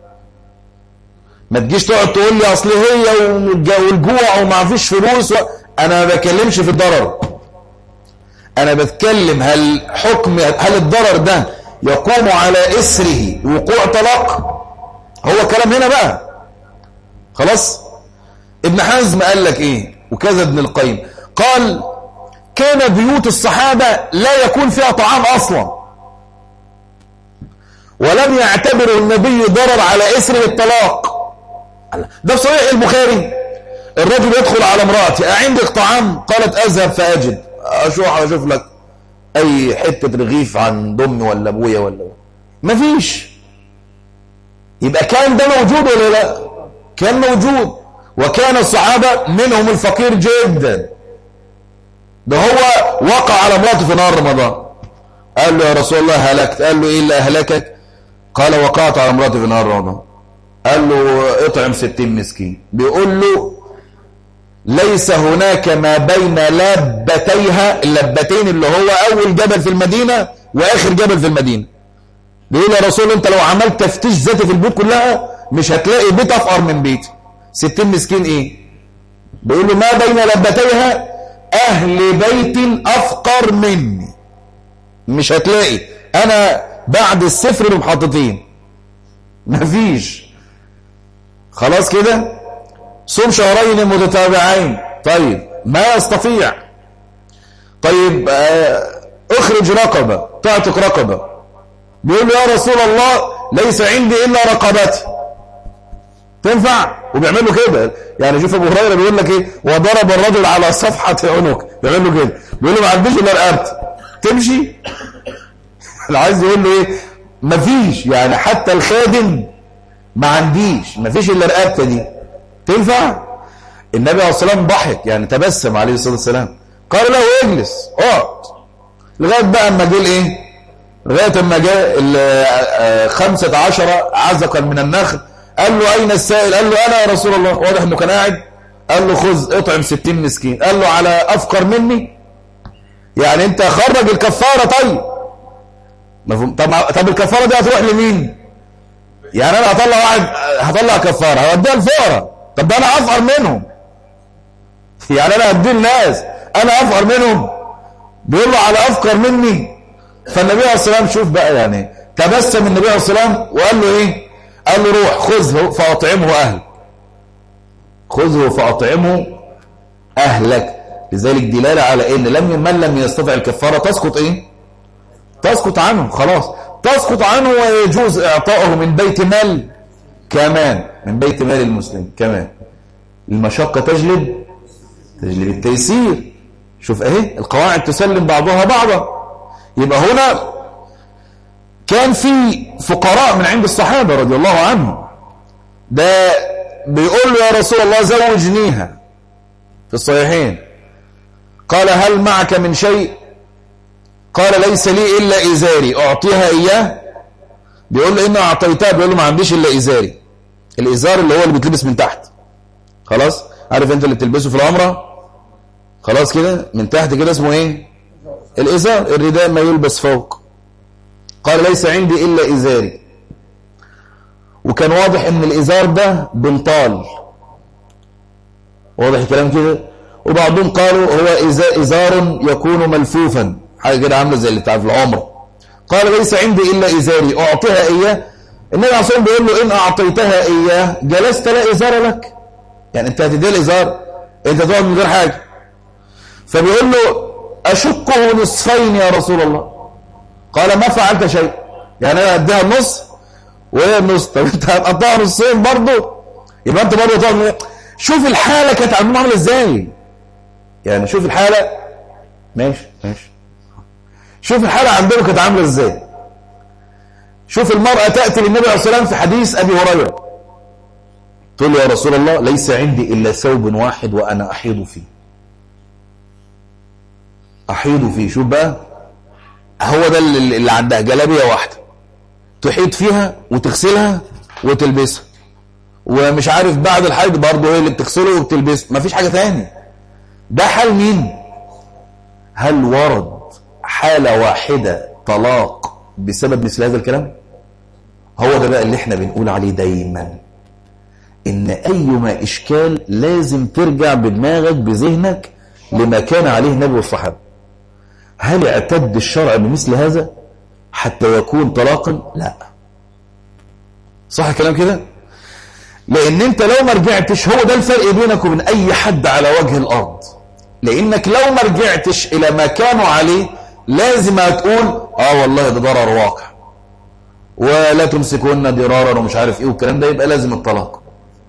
Speaker 2: ما تجيش تقعد تقول لي أصل هي والجوع وما فيش فلوس و... أنا ما بتكلمش في الضرر أنا بتكلم هل حكم هل الضرر ده يقوم على إثره وقوع طلاق هو كلام هنا بقى خلاص ابن حزم قال لك ايه وكذا ابن القيم قال كان بيوت الصحابة لا يكون فيها طعام اصلا ولم يعتبر النبي ضرر على اسر الطلاق ده في صحيح البخاري الرجل يدخل على امرأتي عندك طعام قالت اذهب فاجد اشوف اشوف لك اي حتة رغيف عن ضمي ولا ابويا ولا مفيش يبقى كان ده موجود ولا لا كان موجود وكان الصحابة منهم الفقير جدا ده هو وقع على مراته في نهار رمضان قال له يا رسول الله هلكت قال له ايه اللي اهلكك قال وقعت على مراتي في نهار رمضان قال له اطعم ستين مسكين بيقول له ليس هناك ما بين لبتيها اللبتين اللي هو أول جبل في المدينة وآخر جبل في المدينة بيقول يا رسول انت لو عملت تفتيش ذاتي في البيوت كلها مش هتلاقي بيت أفقر من بيتي ستين مسكين ايه بيقول له ما بين لبتيها أهل بيت أفقر مني مش هتلاقي أنا بعد السفر بمحطتين مفيش خلاص كده صوم شهرين متتابعين طيب ما يستطيع طيب آه اخرج رقبة تعتق رقبة بيقول له يا رسول الله ليس عندي إلا رقبتي تنفع وبيعمل له كده يعني شوف ابو هريره بيقول لك ايه وضرب الرجل على صفحه عنق بيعمل له كده بيقول له ما عنديش الا رقبتي تمشي اللي عايز يقول له ايه مفيش يعني حتى الخادم ما عنديش مفيش الا رقبتي دي تنفع النبي عليه الصلاه والسلام ضحك يعني تبسم عليه الصلاه والسلام قال له اجلس اقعد لغايه بقى اما جه الايه لغايه اما جاء خمسة عشر عزقا من النخل قال له اين السائل قال له انا يا رسول الله واضح انه كان قاعد قال له خذ اطعم ستين مسكين قال له على افقر مني يعني انت خرج الكفاره طيب مفهوم طب طب الكفاره دي هتروح لمين يعني انا هطلع واحد هطلع كفاره هوديها الفقراء طب ده انا افقر منهم يعني انا هدي الناس انا افقر منهم بيقول له على افقر مني فالنبي عليه الصلاه والسلام شوف بقى يعني تبسم النبي عليه الصلاه والسلام وقال له ايه قال له روح خذه فاطعمه اهلك خذه فاطعمه اهلك لذلك دلاله على ان لم من لم يستطع الكفاره تسقط ايه تسقط عنه خلاص تسقط عنه ويجوز اعطائه من بيت مال كمان من بيت مال المسلم كمان المشقه تجلب تجلب التيسير شوف اهي القواعد تسلم بعضها بعضا يبقى هنا كان في فقراء من عند الصحابة رضي الله عنهم ده بيقول له يا رسول الله زوجنيها في الصحيحين قال هل معك من شيء قال ليس لي إلا إزاري أعطيها إياه بيقول له إن أعطيتها بيقول له ما عنديش إلا إزاري الإزار اللي هو اللي بيتلبس من تحت خلاص عارف أنت اللي بتلبسه في العمرة خلاص كده من تحت كده اسمه إيه الإزار الرداء ما يلبس فوق قال ليس عندي إلا إزاري وكان واضح ان الإزار ده بنطال واضح الكلام كده وبعضهم قالوا هو إزار يكون ملفوفا حاجة كده عاملة زي اللي بتاع في العمر قال ليس عندي إلا إزاري أعطيها إياه النبي عليه الصلاة بيقول له إن أعطيتها إياه جلست لا إزار لك يعني أنت هتدي الإزار أنت تقعد من غير حاجة فبيقول له أشقه نصفين يا رسول الله قال ما فعلت شيء يعني انا اديها النص وهي النص طب انت هتقطعها نصين برضه يبقى انت برضه تعمل شوف الحاله كانت عندهم عامله ازاي يعني شوف الحاله ماشي ماشي شوف الحاله عندهم كانت عامله ازاي شوف المراه تاتي للنبي عليه الصلاه والسلام في حديث ابي هريره تقول يا رسول الله ليس عندي الا ثوب واحد وانا احيض فيه احيض فيه شوف بقى هو ده اللي, اللي عندها جلابيه واحده تحيط فيها وتغسلها وتلبسها ومش عارف بعد الحيض برضه هي اللي بتغسله وبتلبسه مفيش حاجه تاني ده حال مين هل ورد حاله واحده طلاق بسبب مثل هذا الكلام هو ده بقى اللي احنا بنقول عليه دايما ان ايما اشكال لازم ترجع بدماغك بذهنك لما كان عليه النبي والصحابه هل اعتد الشرع بمثل هذا حتى يكون طلاقا لا صح الكلام كده لان انت لو ما رجعتش هو ده الفرق بينك وبين اي حد على وجه الارض لانك لو ما رجعتش الى ما كانوا عليه لازم هتقول اه والله ده ضرر واقع ولا تمسكون ضرارا ومش عارف ايه والكلام ده يبقى لازم الطلاق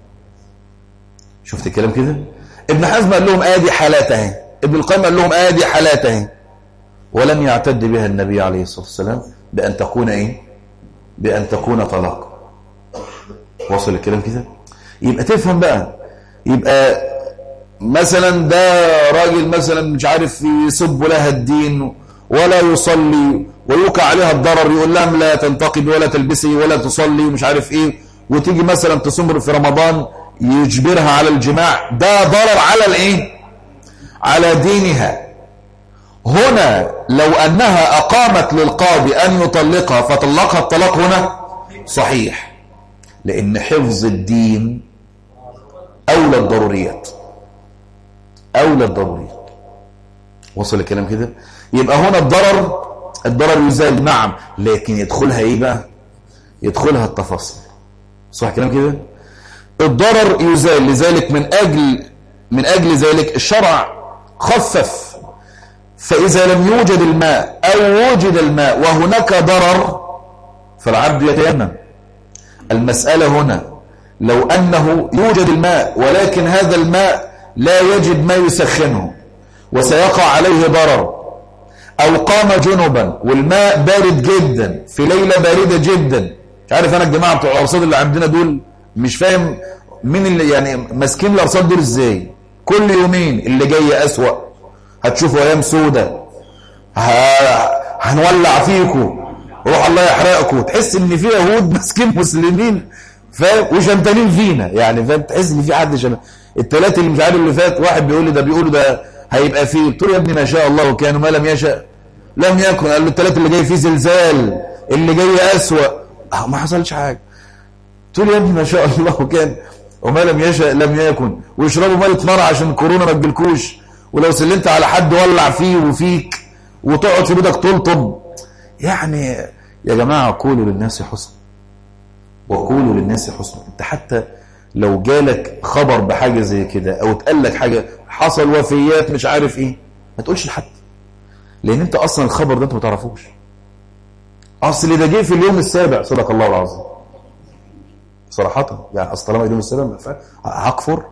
Speaker 2: شفت الكلام كده ابن حزم قال لهم ادي حالات اهي ابن القيم قال لهم ادي حالات اهي ولم يعتد بها النبي عليه الصلاة والسلام بأن تكون إيه بأن تكون طلاق وصل الكلام كده يبقى تفهم بقى يبقى مثلا ده راجل مثلا مش عارف يسب لها الدين ولا يصلي ويوقع عليها الضرر يقول لها لا تنتقبي ولا تلبسي ولا تصلي ومش عارف ايه وتيجي مثلا تصوم في رمضان يجبرها على الجماع ده ضرر على الايه على دينها هنا لو أنها أقامت للقاضي أن يطلقها فطلقها الطلاق هنا صحيح لأن حفظ الدين أولى الضروريات أولى الضروريات وصل الكلام كده يبقى هنا الضرر الضرر يزال نعم لكن يدخلها ايه بقى يدخلها التفاصيل صح كلام كده الضرر يزال لذلك من أجل من أجل ذلك الشرع خفف فإذا لم يوجد الماء أو وجد الماء وهناك ضرر فالعبد يتيمم المسألة هنا لو أنه يوجد الماء ولكن هذا الماء لا يجد ما يسخنه وسيقع عليه ضرر أو قام جنبا والماء بارد جدا في ليلة باردة جدا مش عارف أنا الجماعة بتوع الأرصاد اللي عندنا دول مش فاهم مين اللي يعني ماسكين الأرصاد دول إزاي كل يومين اللي جاي أسوأ هتشوفوا أيام سودة هنولع فيكم روح الله يحرقكم تحس ان في يهود ماسكين مسلمين فاهم وشمتانين فينا يعني فاهم تحس ان في حد شمال الثلاثه اللي مش عارف اللي فات واحد بيقول لي ده بيقولوا ده هيبقى فيه قلت له يا ابني ما شاء الله وكان ما لم يشاء لم يكن قال له الثلاثه اللي جاي فيه زلزال اللي جاي اسوأ اه ما حصلش حاجه قلت له يا ابني ما شاء الله وكان وما لم يشاء لم يكن ويشربوا ميه نار عشان الكورونا ما تجيلكوش ولو سلمت على حد ولع فيه وفيك وتقعد في بيتك تلطم يعني يا جماعة قولوا للناس حسن وقولوا للناس حسن انت حتى لو جالك خبر بحاجة زي كده او اتقال لك حاجة حصل وفيات مش عارف ايه ما تقولش لحد لان انت اصلا الخبر ده انت ما تعرفوش اصل ده جه في اليوم السابع صدق الله العظيم صراحة يعني اصل طالما اليوم السابع هكفر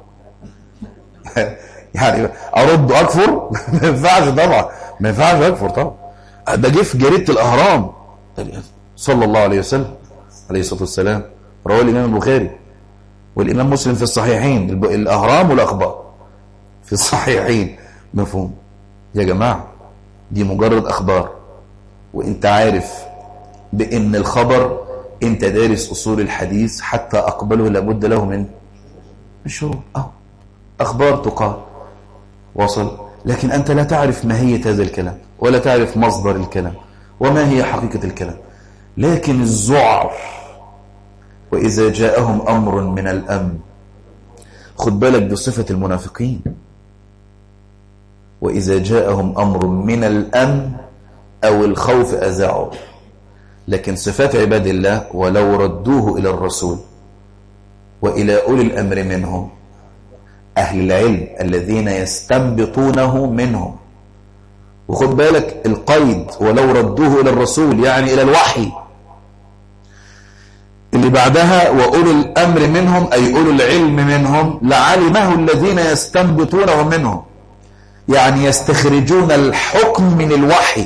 Speaker 2: يعني ارد اكفر ما ينفعش طبعا ما ينفعش اكفر طبعا ده جه في جريده الاهرام صلى الله عليه وسلم عليه الصلاه والسلام رواه الامام البخاري والامام مسلم في الصحيحين الاهرام والاخبار في الصحيحين مفهوم يا جماعه دي مجرد اخبار وانت عارف بان الخبر انت دارس اصول الحديث حتى اقبله لابد له من من شروط اه اخبار تقال وصل لكن أنت لا تعرف ماهية هذا الكلام ولا تعرف مصدر الكلام وما هي حقيقة الكلام لكن الزعر وإذا جاءهم أمر من الأمن خد بالك بصفة المنافقين وإذا جاءهم أمر من الأمن أو الخوف أذاعوا لكن صفات عباد الله ولو ردوه إلى الرسول وإلى أولي الأمر منهم أهل العلم الذين يستنبطونه منهم وخد بالك القيد ولو ردوه إلى الرسول يعني إلى الوحي اللي بعدها وأولو الأمر منهم أي أولو العلم منهم لعلمه الذين يستنبطونه منهم يعني يستخرجون الحكم من الوحي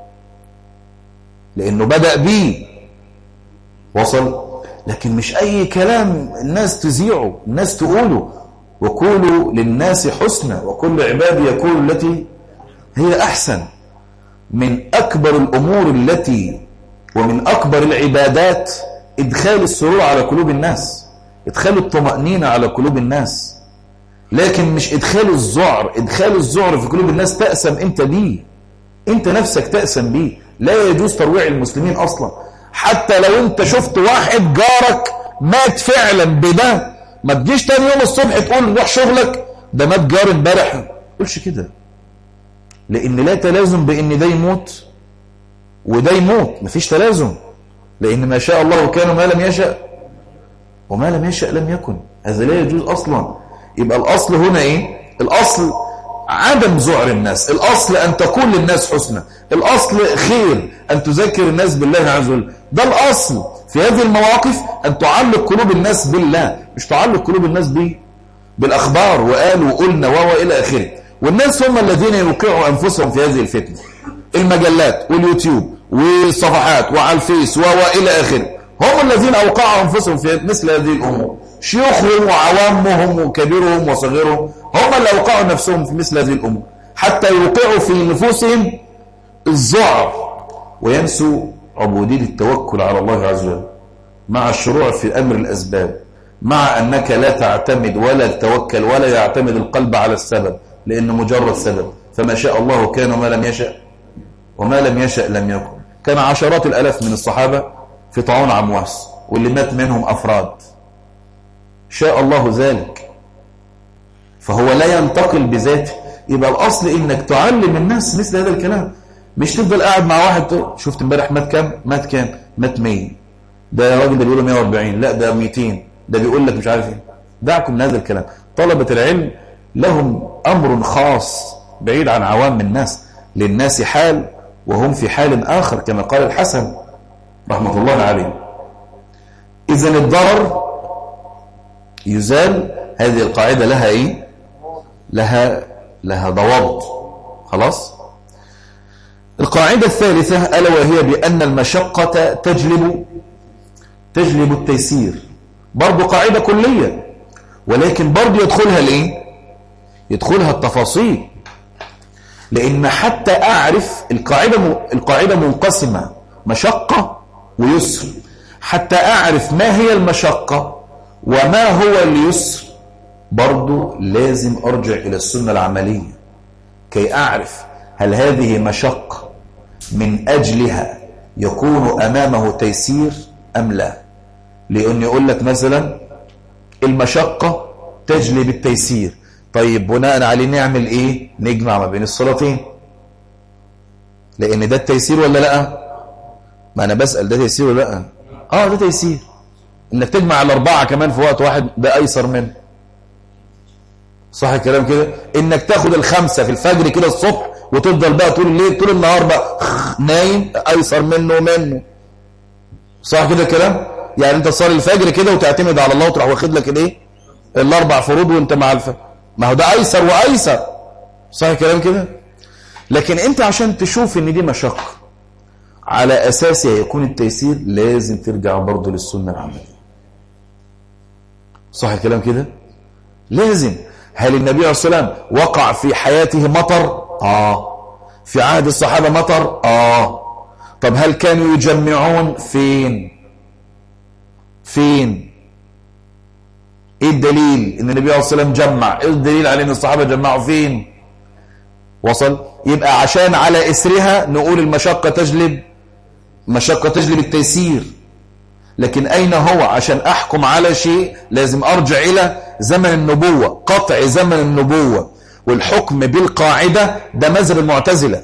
Speaker 2: لأنه بدأ به وصل لكن مش أي كلام الناس تذيعه الناس تقوله وقولوا للناس حسنى وكل عبادي يقول التي هي أحسن من أكبر الأمور التي ومن أكبر العبادات إدخال السرور على قلوب الناس إدخال الطمأنينة على قلوب الناس لكن مش إدخال الذعر إدخال الذعر في قلوب الناس تأسم أنت بيه أنت نفسك تأسم بيه لا يجوز ترويع المسلمين أصلا حتى لو أنت شفت واحد جارك مات فعلا بده ما تجيش تاني يوم الصبح تقول روح شغلك ده مات جار امبارح ما تقولش كده لان لا تلازم بان ده يموت وده يموت مفيش تلازم لان ما شاء الله كان ما لم يشاء وما لم يشاء لم يكن هذا لا يجوز اصلا يبقى الاصل هنا ايه الاصل عدم ذعر الناس الأصل أن تكون للناس حسنى الأصل خير أن تذكر الناس بالله عز وجل ده الأصل في هذه المواقف أن تعلق قلوب الناس بالله مش تعلق قلوب الناس به بالأخبار وقالوا وقلنا وهو إلى آخره والناس هم الذين يوقعوا أنفسهم في هذه الفتنة المجلات واليوتيوب والصفحات وعلى الفيس وهو إلى آخره هم الذين أوقعوا أنفسهم في مثل هذه الأمور شيوخهم وعوامهم وكبيرهم وصغيرهم هم اللي أوقعوا نفسهم في مثل هذه الأمور حتى يوقعوا في نفوسهم الذعر وينسوا عبودية التوكل على الله عز وجل
Speaker 1: مع الشروع في أمر الأسباب مع أنك لا تعتمد ولا تتوكل ولا يعتمد القلب على السبب لأنه مجرد سبب فما شاء الله كان وما لم يشأ وما لم يشأ لم يكن كان عشرات الألاف من الصحابة في طاعون عمواس واللي مات منهم أفراد شاء الله ذلك فهو لا ينتقل بذاته يبقى الأصل إنك تعلم الناس مثل هذا الكلام مش تفضل قاعد مع واحد تقول شفت امبارح مات كام مات كام مات 100 ده الراجل ده بيقول 140 لا ده 200 ده بيقول لك مش عارف ايه دعكم من هذا الكلام طلبة العلم لهم أمر خاص بعيد عن عوام الناس للناس حال وهم في حال آخر كما قال الحسن رحمة الله عليه إذا الضرر يزال هذه القاعدة لها إيه لها لها ضوابط خلاص القاعدة الثالثة ألا وهي بأن المشقة تجلب تجلب التيسير برضو قاعدة كلية ولكن برضو يدخلها الايه يدخلها التفاصيل لأن حتى أعرف القاعدة القاعدة منقسمة مشقة ويسر حتى أعرف ما هي المشقة وما هو اليسر برضو لازم أرجع إلى السنة العملية كي أعرف هل هذه مشقة من أجلها يكون أمامه تيسير أم لا لأن يقول لك مثلا المشقة تجلب التيسير طيب بناء عليه نعمل ايه نجمع ما بين الصلاتين لان ده التيسير ولا لا ما انا بسأل ده تيسير ولا لا اه ده تيسير انك تجمع الاربعة كمان في وقت واحد ده ايسر منه صح الكلام كده انك تاخد الخمسة في الفجر كده الصبح وتفضل بقى طول الليل طول النهار بقى نايم ايسر منه ومنه صح كده الكلام يعني انت تصلي الفجر كده وتعتمد على الله وتروح واخد لك الايه الاربع فروض وانت مع الفجر ما هو ده ايسر وايسر صح الكلام كده لكن انت عشان تشوف ان دي مشقه على اساسها يكون التيسير لازم ترجع برضه للسنه العمليه صح الكلام كده لازم هل النبي عليه الصلاه والسلام وقع في حياته مطر اه في عهد الصحابه مطر اه طب هل كانوا يجمعون فين فين ايه الدليل ان النبي عليه الصلاه والسلام جمع ايه الدليل على ان الصحابه جمعوا فين وصل يبقى عشان على اسرها نقول المشقه تجلب مشقه تجلب التيسير لكن اين هو عشان احكم على شيء لازم ارجع الى زمن النبوه قطع زمن النبوه والحكم بالقاعده ده مذهب المعتزله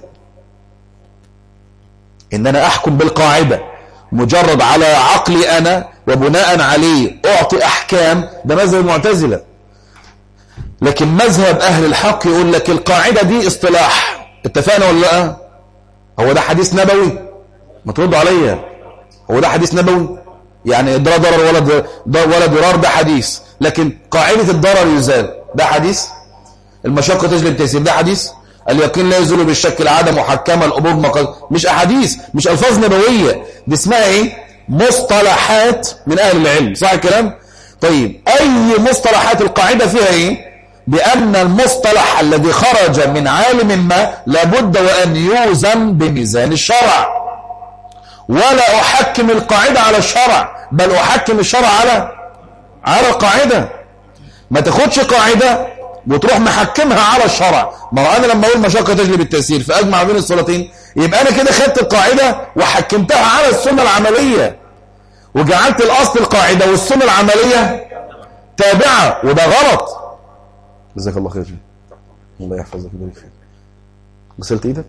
Speaker 1: ان انا احكم بالقاعده مجرد على عقلي أنا وبناء عليه أعطي أحكام ده مذهب المعتزلة لكن مذهب أهل الحق يقول لك القاعدة دي اصطلاح اتفقنا ولا لا هو ده حديث نبوي ما تردوا عليا هو ده حديث نبوي يعني ضرر ضرر ولا ولا ضرار ده حديث لكن قاعدة الضرر يزال ده حديث المشقة تجلب التيسير ده حديث اليقين لا يزول بالشك العدم محكمة الأمور مقل... مش أحاديث مش ألفاظ نبوية دي اسمها إيه مصطلحات من أهل العلم صح الكلام طيب أي مصطلحات القاعدة فيها إيه بأن المصطلح الذي خرج من عالم ما لابد وأن يوزن بميزان الشرع ولا أحكم القاعدة على الشرع بل أحكم الشرع على على القاعدة ما تاخدش قاعدة وتروح محكمها على الشرع ما هو انا لما اقول مشقه تجلب التيسير فاجمع بين الصلاتين يبقى انا كده خدت القاعده وحكمتها على السنه العمليه وجعلت الاصل القاعده والسنه العمليه تابعه وده غلط جزاك الله خير الله يحفظك ويبارك فيك غسلت ايدك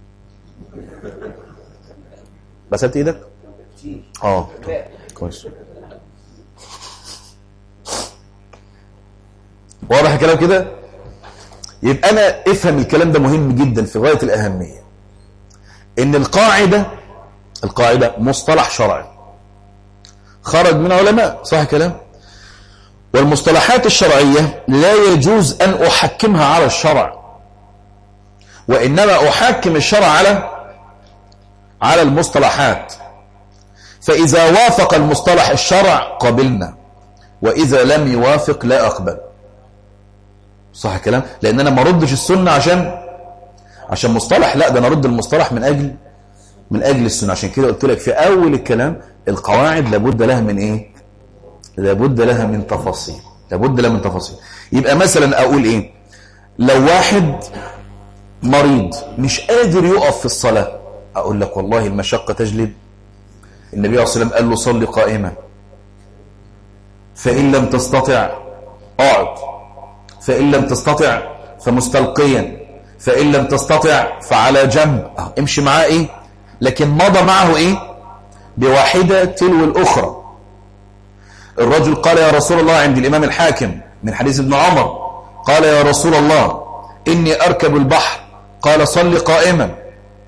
Speaker 1: غسلت ايدك اه كويس واضح الكلام كده يبقى انا افهم الكلام ده مهم جدا في غاية الاهمية ان القاعدة القاعدة مصطلح شرعي خرج من علماء صح كلام والمصطلحات الشرعية لا يجوز ان احكمها على الشرع وانما احكم الشرع على على المصطلحات فاذا وافق المصطلح الشرع قبلنا واذا لم يوافق لا اقبل صح الكلام لان انا ما ردش السنه عشان عشان مصطلح لا ده انا ارد المصطلح من اجل من اجل السنه عشان كده قلت لك في اول الكلام
Speaker 2: القواعد لابد لها من ايه لابد لها من تفاصيل لابد لها من تفاصيل يبقى مثلا اقول ايه لو واحد مريض مش قادر يقف في الصلاة اقول لك والله المشقة تجلب النبي عليه الصلاة والسلام قال له صل قائما فإن لم تستطع اقعد فإن لم تستطع فمستلقيا فإن لم تستطع فعلى جنب امشي معاه ايه لكن مضى معه ايه بواحدة تلو الأخرى الرجل قال يا رسول الله عند الإمام الحاكم من حديث ابن عمر قال يا رسول الله إني أركب البحر قال صل قائما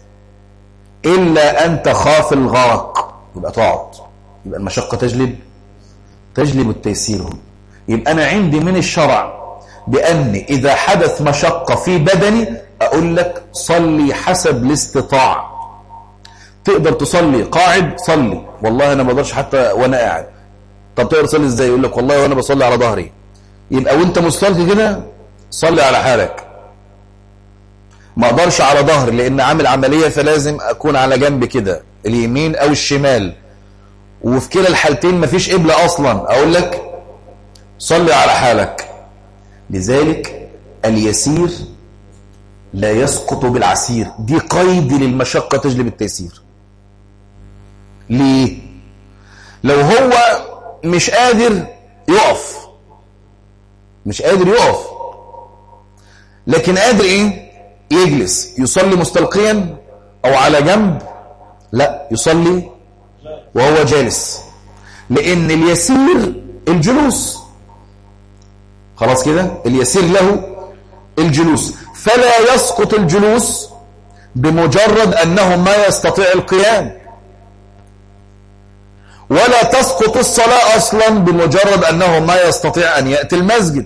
Speaker 2: إلا أن تخاف الغرق يبقى تقعد يبقى المشقة تجلب تجلب التيسير يبقى أنا عندي من الشرع بأن إذا حدث مشقة في بدني أقول لك صلي حسب الاستطاع تقدر تصلي قاعد صلي والله أنا ما اقدرش حتى وأنا قاعد طب تقدر تصلي إزاي يقول لك والله وأنا بصلي على ظهري يبقى وانت مستلقي كده صلي على حالك ما اقدرش على ظهر لان عامل عملية فلازم اكون على جنب كده اليمين او الشمال وفي كلا الحالتين مفيش قبلة اصلا اقول لك صلي على حالك لذلك اليسير لا يسقط بالعسير دي قيد للمشقة تجلب التيسير ليه لو هو مش قادر يقف مش قادر يقف لكن قادر ايه يجلس يصلي مستلقيا او على جنب لا يصلي وهو جالس لان اليسير الجلوس خلاص كده اليسير له الجلوس فلا يسقط الجلوس بمجرد انه ما يستطيع القيام ولا تسقط الصلاة اصلا بمجرد انه ما يستطيع ان يأتي المسجد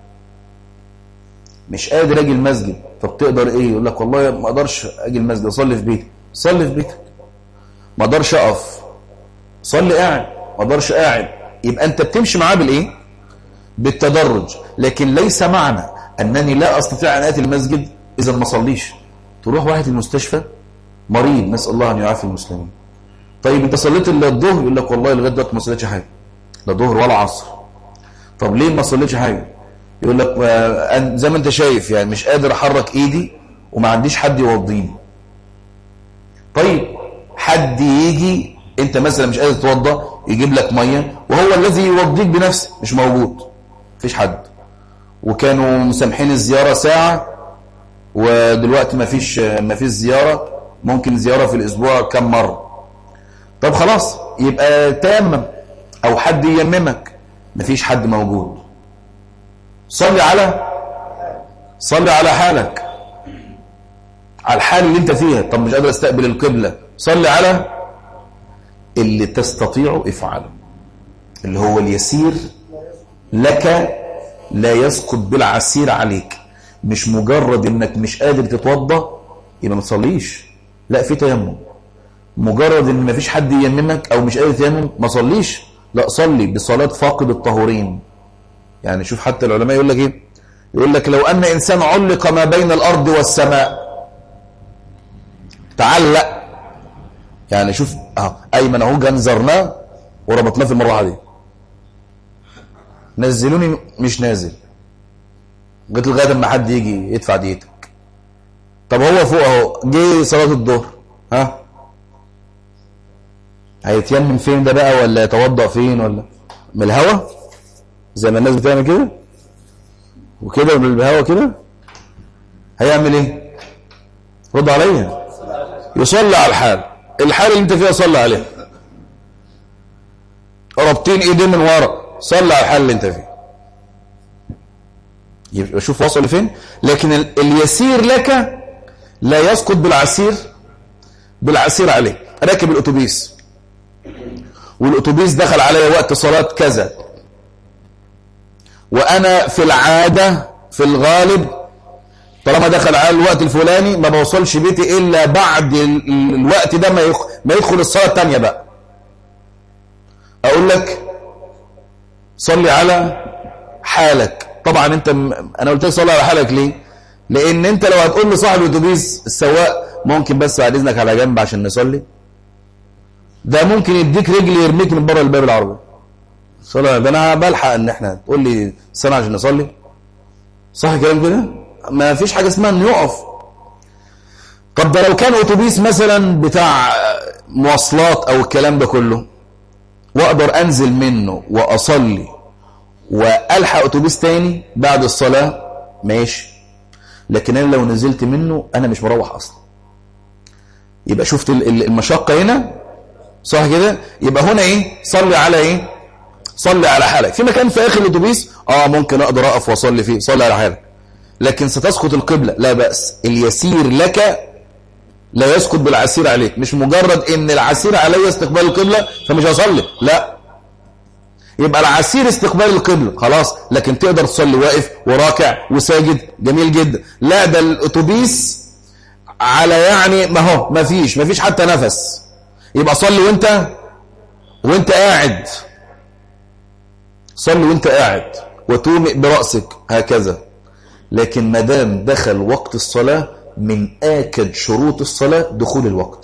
Speaker 2: مش قادر اجي المسجد طب تقدر ايه يقول لك والله ما اقدرش اجي المسجد اصلي في بيتي صلي في بيتك ما اقدرش اقف صلي قاعد ما اقدرش قاعد يبقى انت بتمشي معاه بالايه بالتدرج لكن ليس معنى انني لا استطيع ان اتي المسجد اذا ما صليش تروح واحد المستشفى مريض نسال الله ان يعافي المسلمين طيب انت صليت الا الظهر يقول لك والله لغايه دلوقتي ما صليتش حاجه لا ظهر ولا عصر طب ليه ما صليتش حاجه يقول لك زي ما انت شايف يعني مش قادر احرك ايدي وما عنديش حد يوضيني طيب حد يجي انت مثلا مش قادر تتوضا يجيب لك ميه وهو الذي يوضيك بنفسه مش موجود مفيش حد وكانوا مسامحين الزياره ساعه ودلوقتي مفيش مفيش زياره ممكن زياره في الاسبوع كم مره طب خلاص يبقى تيمم او حد ييممك مفيش حد موجود صلي على صلي على حالك على الحال اللي انت فيها طب مش قادر استقبل القبلة صلي على اللي تستطيع افعله اللي هو اليسير لك لا يسقط بالعسير عليك مش مجرد انك مش قادر تتوضا يبقى ما تصليش لا في تيمم مجرد ان ما فيش حد ييممك او مش قادر تيمم ما صليش لا صلي بصلاه فاقد الطهورين يعني شوف حتى العلماء يقول لك ايه يقول لك لو ان انسان علق ما بين الارض والسماء تعلق يعني شوف اه ايمن اهو جنزرناه وربطناه في المروحه دي نزلوني مش نازل جيت لغايه اما حد يجي يدفع ديتك طب هو فوق اهو جه صلاه الظهر ها هيتيمم فين ده بقى ولا يتوضا فين ولا من الهوا زي ما الناس بتعمل كده وكده بالهوا كده هيعمل ايه رد عليا يصلي على الحال الحال اللي انت فيها صلي عليها رابطين ايديه من ورا صلي على الحال اللي انت فيه يبقى شوف وصل لفين لكن اليسير لك لا يسقط بالعسير بالعسير عليه راكب الاتوبيس والاتوبيس دخل عليا وقت صلاة كذا وانا في العادة في الغالب طالما دخل على الوقت الفلاني ما بوصلش بيتي الا بعد الوقت ده ما ما يدخل الصلاة التانية بقى اقول لك صلي على حالك طبعا انت انا قلت لك صلي على حالك ليه لان انت لو هتقول لصاحب الاتوبيس السواق ممكن بس بعد اذنك على جنب عشان نصلي ده ممكن يديك رجل يرميك من بره الباب العربي صلاة ده انا بلحق ان احنا تقول لي سنة عشان نصلي صح الكلام كده ما فيش حاجة اسمها انه يقف طب ده لو كان اتوبيس مثلا بتاع مواصلات او الكلام ده كله واقدر انزل منه واصلي والحق اتوبيس تاني بعد الصلاة ماشي لكن انا لو نزلت منه انا مش مروح اصلا يبقى شفت المشقة هنا صح كده يبقى هنا ايه صلي على ايه صلي على حالك في مكان في اخر الاتوبيس اه ممكن اقدر اقف واصلي فيه صلي على حالك لكن ستسقط القبلة لا بأس اليسير لك لا يسقط بالعسير عليك مش مجرد ان العسير علي استقبال القبلة فمش هصلي لا يبقى العسير استقبال القبلة خلاص لكن تقدر تصلي واقف وراكع وساجد جميل جدا لا ده الاتوبيس على يعني ما هو ما فيش ما فيش حتى نفس يبقى صلي وانت وانت قاعد صلي وانت قاعد وتومئ برأسك هكذا لكن ما دام دخل وقت الصلاة من آكد شروط الصلاة دخول الوقت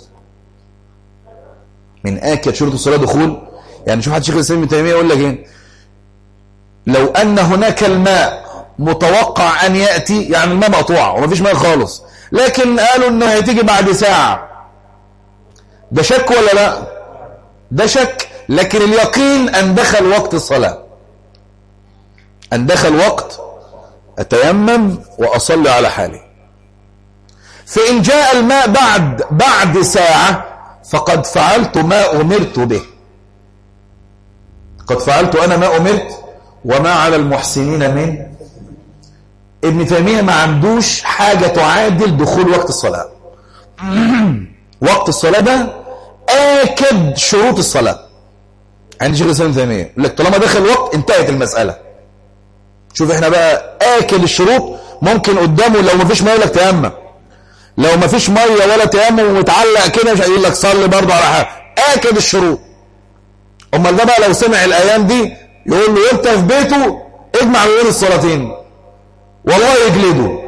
Speaker 2: من آكد شروط الصلاة دخول يعني شوف حد شيخ الإسلام ابن تيمية يقول لك ايه لو أن هناك الماء متوقع أن يأتي يعني الماء مقطوع ومفيش ماء خالص لكن قالوا أنه هتيجي بعد ساعة ده شك ولا لا ده شك لكن اليقين أن دخل وقت الصلاة أن دخل وقت أتيمم وأصلي على حالي فإن جاء الماء بعد بعد ساعة فقد فعلت ما أمرت به قد فعلت أنا ما أمرت وما على المحسنين من ابن تيمية ما عندوش حاجة تعادل دخول وقت الصلاة وقت الصلاة ده آكد شروط الصلاة عند شيخ الإسلام تيمية يقول لك طالما دخل الوقت انتهت المسألة شوف احنا بقى آكل الشروط ممكن قدامه لو مفيش ميه لك تيمم لو مفيش ميه ولا تيمم ومتعلق كده مش هيقول لك صلي برضه على حاجه آكل الشروط امال ده بقى لو سمع الايام دي يقول له انت في بيته اجمع بين الصلاتين والله يجلده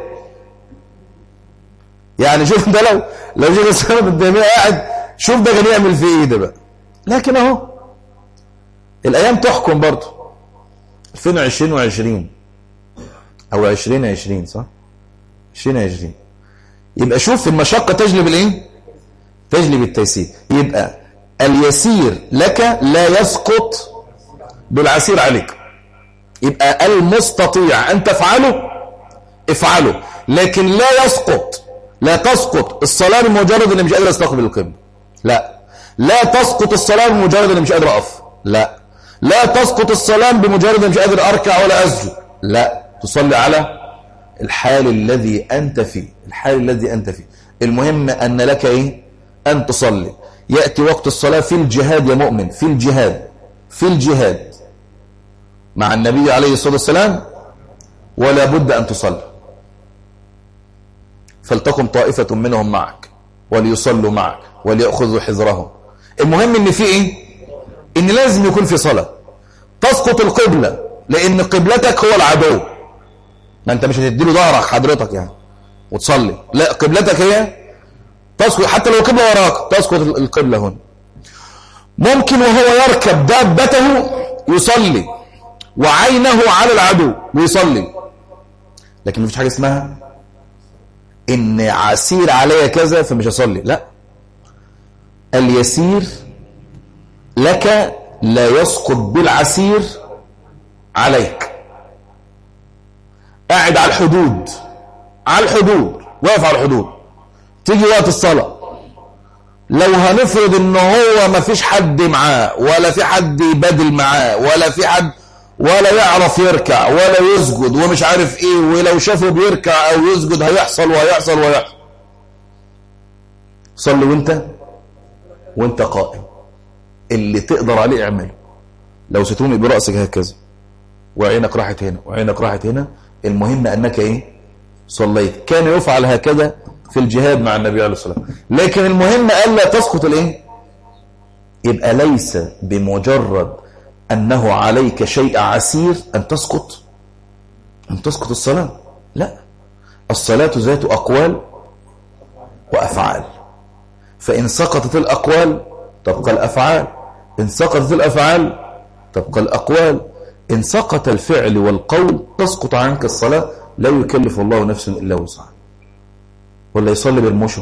Speaker 2: يعني شوف ده لو لو جه السلام الدامية قاعد شوف ده كان يعمل فيه ايه ده بقى لكن اهو الايام تحكم برضه 2020 و20 او 2020 صح 2020 يبقى شوف المشقة تجلب الايه تجلب التيسير يبقى اليسير لك لا يسقط بالعسير عليك يبقى المستطيع أن تفعله افعله لكن لا يسقط لا تسقط الصلاة بمجرد أني مش قادر استقبل القبلة لا لا تسقط الصلاة بمجرد أني مش قادر أقف لا لا تسقط الصلاة بمجرد أني مش قادر أركع ولا أسجد لا تصلي على الحال الذي أنت فيه الحال الذي أنت فيه المهم أن لك إيه أن تصلي يأتي وقت الصلاة في الجهاد يا مؤمن في الجهاد في الجهاد مع النبي عليه الصلاة والسلام ولا بد أن تصلي فلتكن طائفة منهم معك وليصلوا معك وليأخذوا حذرهم المهم ان في ايه ان لازم يكون في صلاة تسقط القبلة لان قبلتك هو العدو ما انت مش هتديله ظهرك حضرتك يعني وتصلي لا قبلتك هي تسقط حتى لو القبلة وراك تسقط القبلة هنا ممكن وهو يركب دابته يصلي وعينه على العدو ويصلي لكن مفيش حاجة اسمها ان عسير عليا كذا فمش هصلي لا اليسير لك لا يسقط بالعسير عليك قاعد على الحدود على الحدود واقف على الحدود تيجي وقت الصلاة لو هنفرض ان هو ما فيش حد معاه ولا في حد يبادل معاه ولا في حد ولا يعرف يركع ولا يسجد ومش عارف ايه ولو شافه بيركع او يسجد هيحصل وهيحصل وهيحصل صلي وانت وانت قائم اللي تقدر عليه اعمله لو ستومي برأسك هكذا وعينك راحت هنا وعينك راحت هنا المهم انك ايه صليت كان يفعل هكذا في الجهاد مع النبي عليه الصلاة والسلام لكن المهم ألا تسقط الايه يبقى ليس بمجرد أنه عليك شيء عسير أن تسقط أن تسقط الصلاة لا الصلاة ذات أقوال وأفعال فإن سقطت الأقوال تبقى الأفعال إن سقطت الأفعال تبقى الأقوال إن سقط الفعل والقول تسقط عنك الصلاة لا يكلف الله نفسا إلا وسعها ولا يصلي بالمشو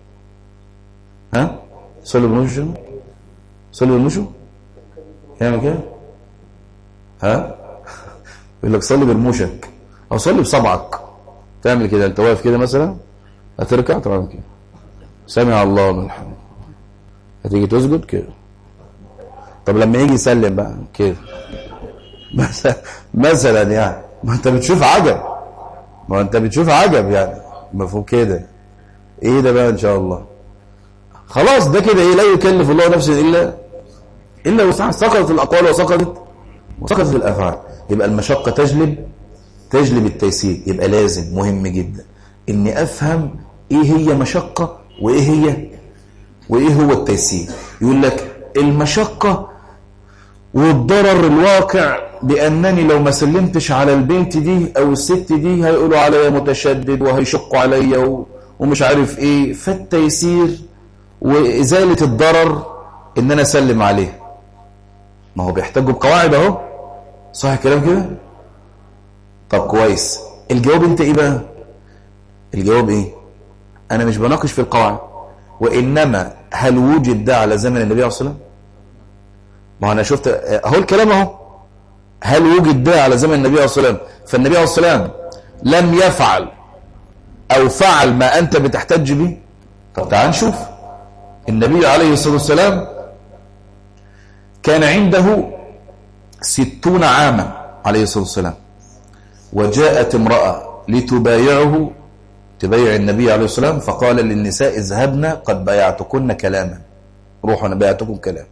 Speaker 2: ها يصلي بالمشو يصلي بالمشو يعمل كده ها يقول لك صلي برموشك او صلي بصبعك تعمل كده انت واقف كده مثلا هتركع تعمل كده سمع الله من الحمد هتيجي تسجد كده طب لما يجي يسلم بقى كده مثلا مثلا يعني ما انت بتشوف عجب ما انت بتشوف عجب يعني مفهوم كده ايه ده بقى ان شاء الله خلاص ده كده ايه لا يكلف الله نفسا الا الا وسعها سقطت الاقوال وسقطت وسقطت الافعال يبقى المشقه تجلب تجلب التيسير يبقى لازم مهم جدا اني افهم ايه هي مشقه وايه هي وايه هو التيسير يقول لك المشقه والضرر الواقع بأنني لو ما سلمتش على البنت دي أو الست دي هيقولوا عليا متشدد وهيشقوا عليا ومش عارف إيه فالتيسير وإزالة الضرر إن أنا أسلم عليه ما هو بيحتاجوا بقواعد أهو صح الكلام كده طب كويس الجواب أنت إيه بقى الجواب إيه أنا مش بناقش في القواعد وإنما هل وجد ده على زمن النبي عليه الصلاة والسلام ما انا شفت اهو الكلام اهو هل وجد ده على زمن النبي عليه الصلاه والسلام فالنبي عليه الصلاه والسلام لم يفعل او فعل ما انت بتحتج به طب تعال نشوف النبي عليه الصلاه والسلام كان عنده ستون عاما عليه الصلاه والسلام وجاءت امراه لتبايعه تبايع النبي عليه الصلاه والسلام فقال للنساء اذهبن قد بايعتكن كلاما روحوا انا بايعتكم كلام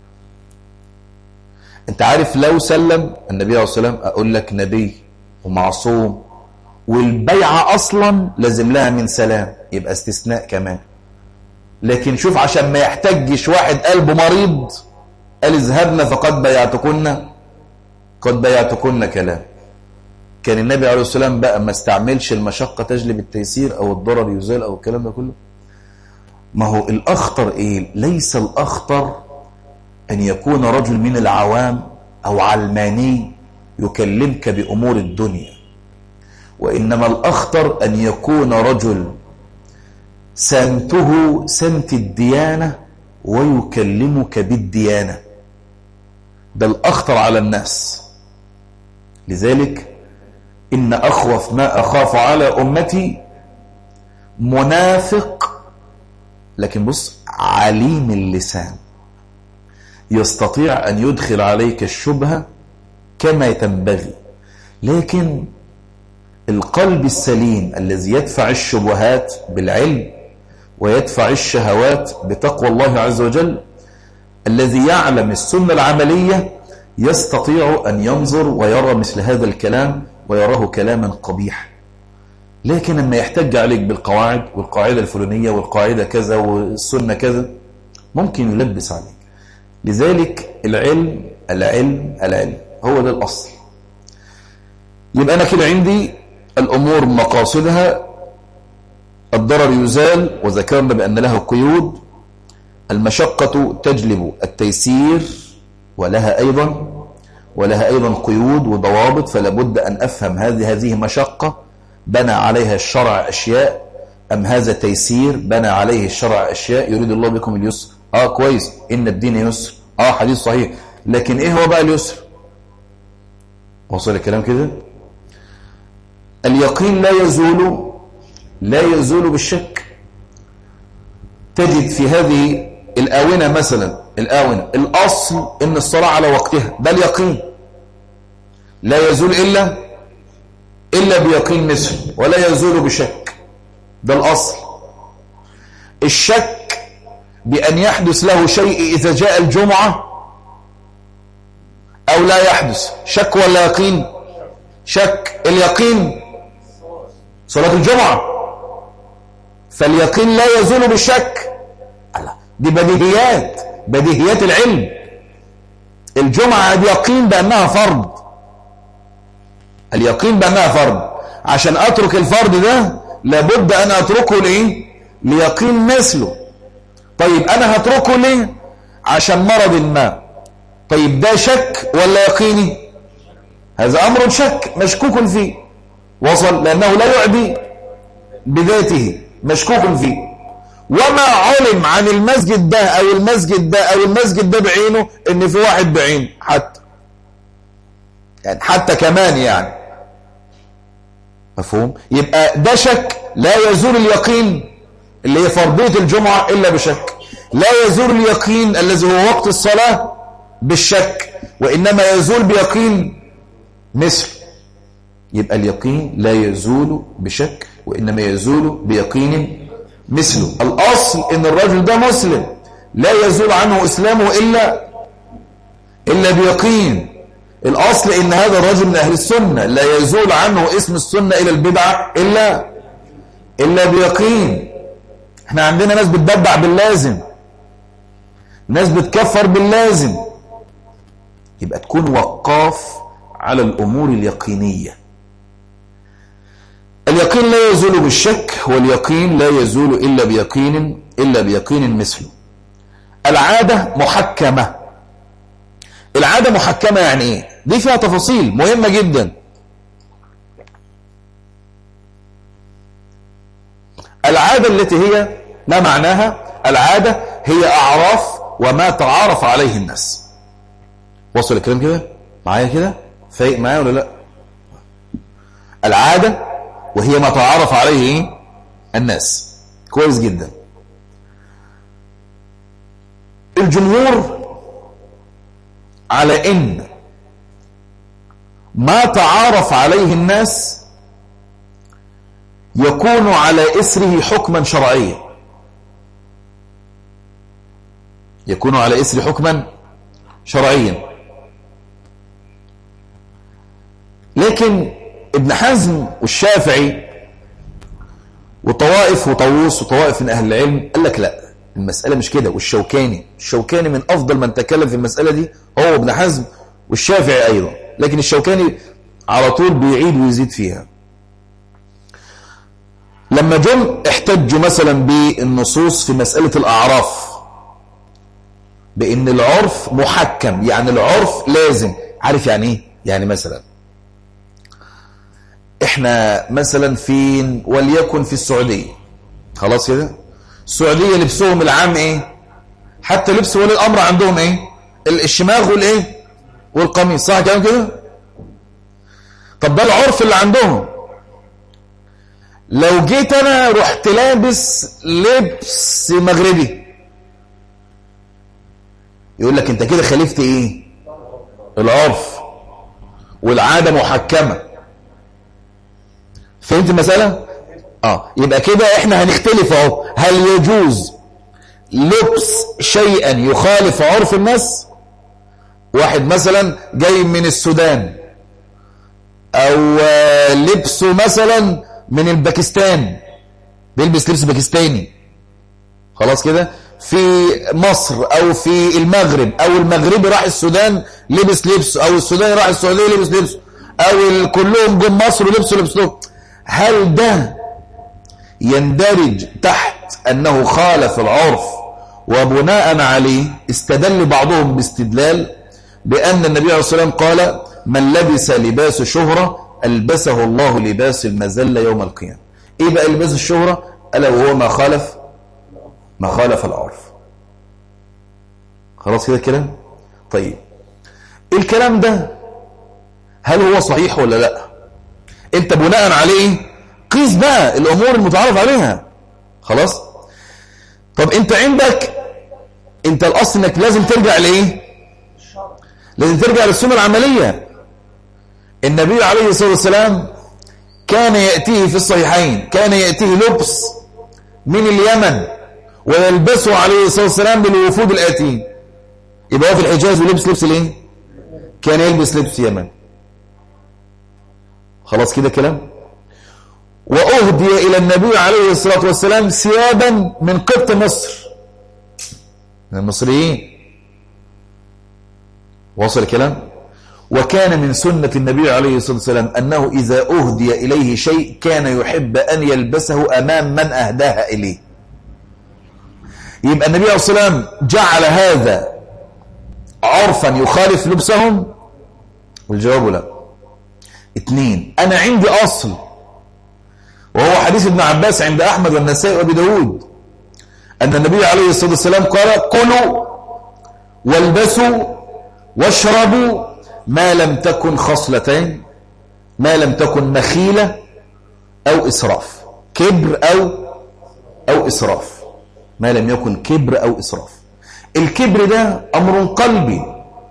Speaker 2: انت عارف لو سلم النبي عليه الصلاة والسلام اقول لك نبي ومعصوم والبيعة اصلا لازم لها من سلام يبقى استثناء كمان لكن شوف عشان ما يحتجش واحد قلبه مريض قال اذهبنا فقد بيعتكن قد بيعتكن كلام كان النبي عليه الصلاة والسلام بقى ما استعملش المشقة تجلب التيسير او الضرر يزال او الكلام ده كله ما هو الاخطر ايه ليس الاخطر أن يكون رجل من العوام أو علماني يكلمك بأمور الدنيا وإنما الأخطر أن يكون رجل سمته سمت الديانة ويكلمك بالديانة ده الأخطر على الناس لذلك إن أخوف ما أخاف على أمتي منافق لكن بص عليم اللسان يستطيع أن يدخل عليك الشبهة كما تنبغي لكن القلب السليم الذي يدفع الشبهات بالعلم ويدفع الشهوات بتقوى الله عز وجل الذي يعلم السنة العملية يستطيع أن ينظر ويرى مثل هذا الكلام ويراه كلاما قبيح لكن لما يحتج عليك بالقواعد والقاعدة الفلانية والقاعدة كذا والسنة كذا ممكن يلبس عليك لذلك العلم العلم العلم هو ده الأصل يبقى أنا كده عندي الأمور مقاصدها الضرر يزال وذكرنا بأن له قيود المشقة تجلب التيسير ولها أيضا ولها أيضا قيود وضوابط فلا بد أن أفهم هذه هذه مشقة بنى عليها الشرع أشياء أم هذا تيسير بنى عليه الشرع أشياء يريد الله بكم اليسر آه كويس إن الدين يسر آه حديث صحيح لكن إيه هو بقى اليسر وصل الكلام كده اليقين لا يزول لا يزول بالشك تجد في هذه الآونة مثلا الآونة الأصل إن الصلاة على وقتها ده اليقين لا يزول إلا إلا بيقين مثل ولا يزول بشك ده الأصل الشك بأن يحدث له شيء إذا جاء الجمعة أو لا يحدث شك ولا يقين شك اليقين صلاة الجمعة فاليقين لا يزول بالشك دي بديهيات بديهيات العلم الجمعة اليقين بأنها فرض اليقين بأنها فرض عشان أترك الفرض ده لابد أن أتركه لإيه ليقين مثله طيب أنا هتركه ليه عشان مرض ما طيب ده شك ولا يقيني هذا أمر شك مشكوك فيه وصل لأنه لا يعدي بذاته مشكوك فيه وما علم عن المسجد ده أو المسجد ده أو المسجد ده بعينه إن في واحد بعين حتى يعني حتى كمان يعني مفهوم يبقى ده شك لا يزول اليقين اللي هي فرضية الجمعة إلا بشك لا يزول اليقين الذي هو وقت الصلاة بالشك وإنما يزول بيقين مثل يبقى اليقين لا يزول بشك وإنما يزول بيقين مثله الأصل إن الرجل ده مسلم لا يزول عنه إسلامه إلا إلا بيقين الأصل إن هذا الرجل من أهل السنة لا يزول عنه اسم السنة إلى البدعة إلا إلا بيقين احنا عندنا ناس بتبدع باللازم ناس بتكفر باللازم يبقى تكون وقاف على الأمور اليقينية اليقين لا يزول بالشك واليقين لا يزول إلا بيقين إلا بيقين مثله العادة محكمة العادة محكمة يعني ايه دي فيها تفاصيل مهمة جدا العادة التي هي ما معناها العادة هي أعراف وما تعارف عليه الناس وصل الكلام كده معايا كده فايق معايا ولا لا العادة وهي ما تعارف عليه الناس كويس جدا الجمهور على ان ما تعارف عليه الناس يكون على اسره حكما شرعيا يكون على اسر حكما شرعيا لكن ابن حزم والشافعي وطوائف وطووس وطوائف من أهل العلم قال لك لا المسألة مش كده والشوكاني الشوكاني من أفضل من تكلم في المسألة دي هو ابن حزم والشافعي أيضا لكن الشوكاني على طول بيعيد ويزيد فيها لما جم احتجوا مثلا بالنصوص في مسألة الأعراف بأن العرف محكم يعني العرف لازم عارف يعني ايه يعني مثلا احنا مثلا فين وليكن في السعودية خلاص كده السعودية لبسهم العام ايه حتى لبس ولي الامر عندهم ايه الشماغ والايه والقميص صح كلام كده طب ده العرف اللي عندهم لو جيت انا رحت لابس لبس مغربي يقول لك انت كده خالفت ايه العرف والعادة محكمة فهمت المسألة اه يبقى كده احنا هنختلف اهو هل يجوز لبس شيئا يخالف عرف الناس واحد مثلا جاي من السودان او لبسه مثلا من الباكستان بيلبس لبس باكستاني خلاص كده في مصر او في المغرب او المغربي راح السودان لبس لبس او السوداني راح السعوديه لبس لبس او كلهم جم مصر ولبسوا لبسهم هل ده يندرج تحت انه خالف العرف وبناء عليه استدل بعضهم باستدلال بان النبي عليه الصلاه والسلام قال من لبس لباس شهره البسه الله لباس المذله يوم القيامه ايه بقى لباس الشهره الا وهو ما خالف ما خالف العرف خلاص كده الكلام طيب الكلام ده هل هو صحيح ولا لا انت بناء عليه قيس بقى الامور المتعارف عليها خلاص طب انت عندك انت الاصل انك لازم ترجع لايه لازم ترجع للسنه العمليه النبي عليه الصلاه والسلام كان ياتيه في الصحيحين كان ياتيه لبس من اليمن ويلبسه عليه الصلاة والسلام بالوفود الآتين يبقى هو في الحجاز ولبس لبس الايه كان يلبس لبس يمن خلاص كده كلام وأهدي إلى النبي عليه الصلاة والسلام ثيابا من قبط مصر من المصريين وصل الكلام وكان من سنة النبي عليه الصلاة والسلام أنه إذا أهدي إليه شيء كان يحب أن يلبسه أمام من أهداها إليه يبقى النبي عليه الصلاة والسلام جعل هذا عرفا يخالف لبسهم والجواب لا اثنين انا عندي اصل وهو حديث ابن عباس عند احمد والنسائي وابي داود ان النبي عليه الصلاه والسلام قال كلوا والبسوا واشربوا ما لم تكن خصلتين ما لم تكن مخيله او اسراف كبر او او اسراف ما لم يكن كبر او اسراف الكبر ده امر قلبي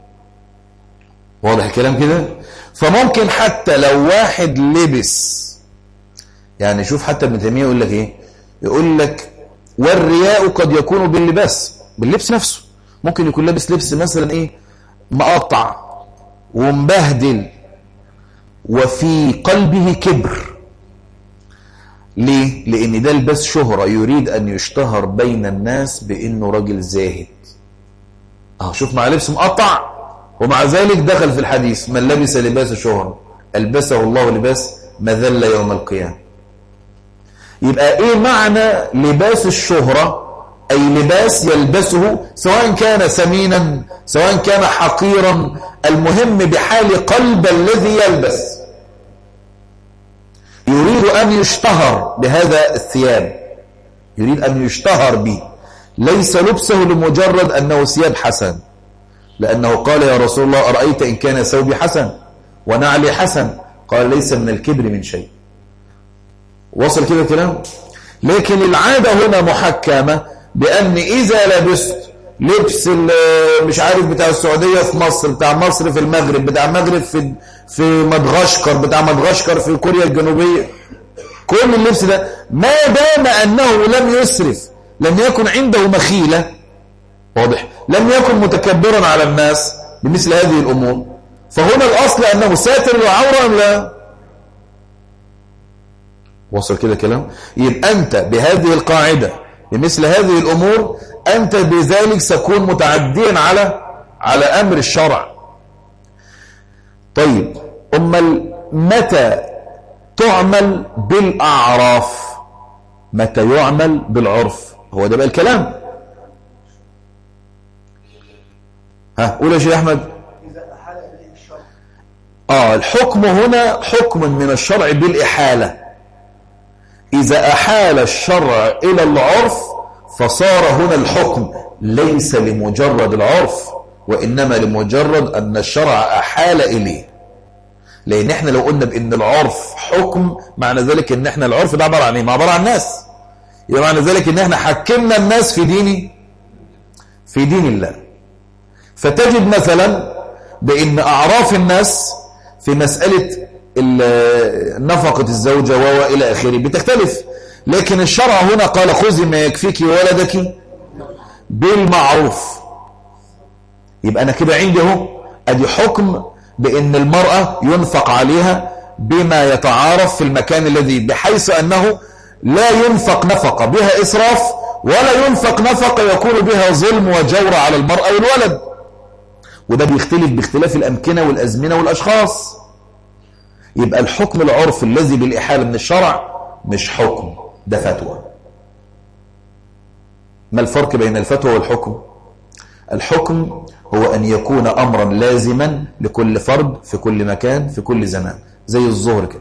Speaker 2: واضح الكلام كده فممكن حتى لو واحد لبس يعني شوف حتى ابن تيميه يقول لك ايه يقول لك والرياء قد يكون باللباس باللبس نفسه ممكن يكون لابس لبس مثلا ايه مقطع ومبهدل وفي قلبه كبر ليه لان ده لباس شهرة يريد ان يشتهر بين الناس بانه راجل زاهد اه شوف مع لبس مقطع ومع ذلك دخل في الحديث من لبس لباس شهرة ألبسه الله لباس مذل يوم القيامة يبقى ايه معنى لباس الشهرة اي لباس يلبسه سواء كان سمينا سواء كان حقيرا المهم بحال قلب الذي يلبس يريد ان يشتهر بهذا الثياب يريد ان يشتهر به ليس لبسه لمجرد أنه ثياب حسن لأنه قال يا رسول الله أرأيت إن كان ثوبي حسن ونعلي حسن قال ليس من الكبر من شيء وصل كده كلام لكن العادة هنا محكمة بأن إذا لبست لبس مش عارف بتاع السعودية في مصر بتاع مصر في المغرب بتاع المغرب في في مدغشقر بتاع مدغشقر في كوريا الجنوبية كل اللبس ده ما دام أنه لم يسرف لم يكن عنده مخيلة واضح لم يكن متكبرا على الناس بمثل هذه الأمور فهنا الأصل أنه ساتر العورة أم لا وصل كده كلام يبقى أنت بهذه القاعدة بمثل هذه الأمور أنت بذلك ستكون متعديا على على أمر الشرع طيب أمال متى تعمل بالأعراف متى يعمل بالعرف هو ده بقى الكلام ها قول يا شيخ احمد اه الحكم هنا حكم من الشرع بالاحاله اذا احال الشرع الى العرف فصار هنا الحكم ليس لمجرد العرف وانما لمجرد ان الشرع احال اليه لان احنا لو قلنا بان العرف حكم معنى ذلك ان احنا العرف ده عباره عن ايه عباره عن ناس يبقى معنى ذلك ان احنا حكمنا الناس في دين في دين الله فتجد مثلا بان اعراف الناس في مسألة نفقة الزوجة والى اخره بتختلف لكن الشرع هنا قال خذي ما يكفيك ولدك بالمعروف يبقى انا كده عندي اهو ادي حكم بان المرأة ينفق عليها بما يتعارف في المكان الذي بحيث انه لا ينفق نفقة بها إسراف ولا ينفق نفقة يكون بها ظلم وجور على المرأة والولد وده بيختلف باختلاف الأمكنة والأزمنة والأشخاص يبقى الحكم العرف الذي بالإحالة من الشرع مش حكم ده فتوى ما الفرق بين الفتوى والحكم الحكم هو أن يكون أمرا لازما لكل فرد في كل مكان في كل زمان زي الظهر كده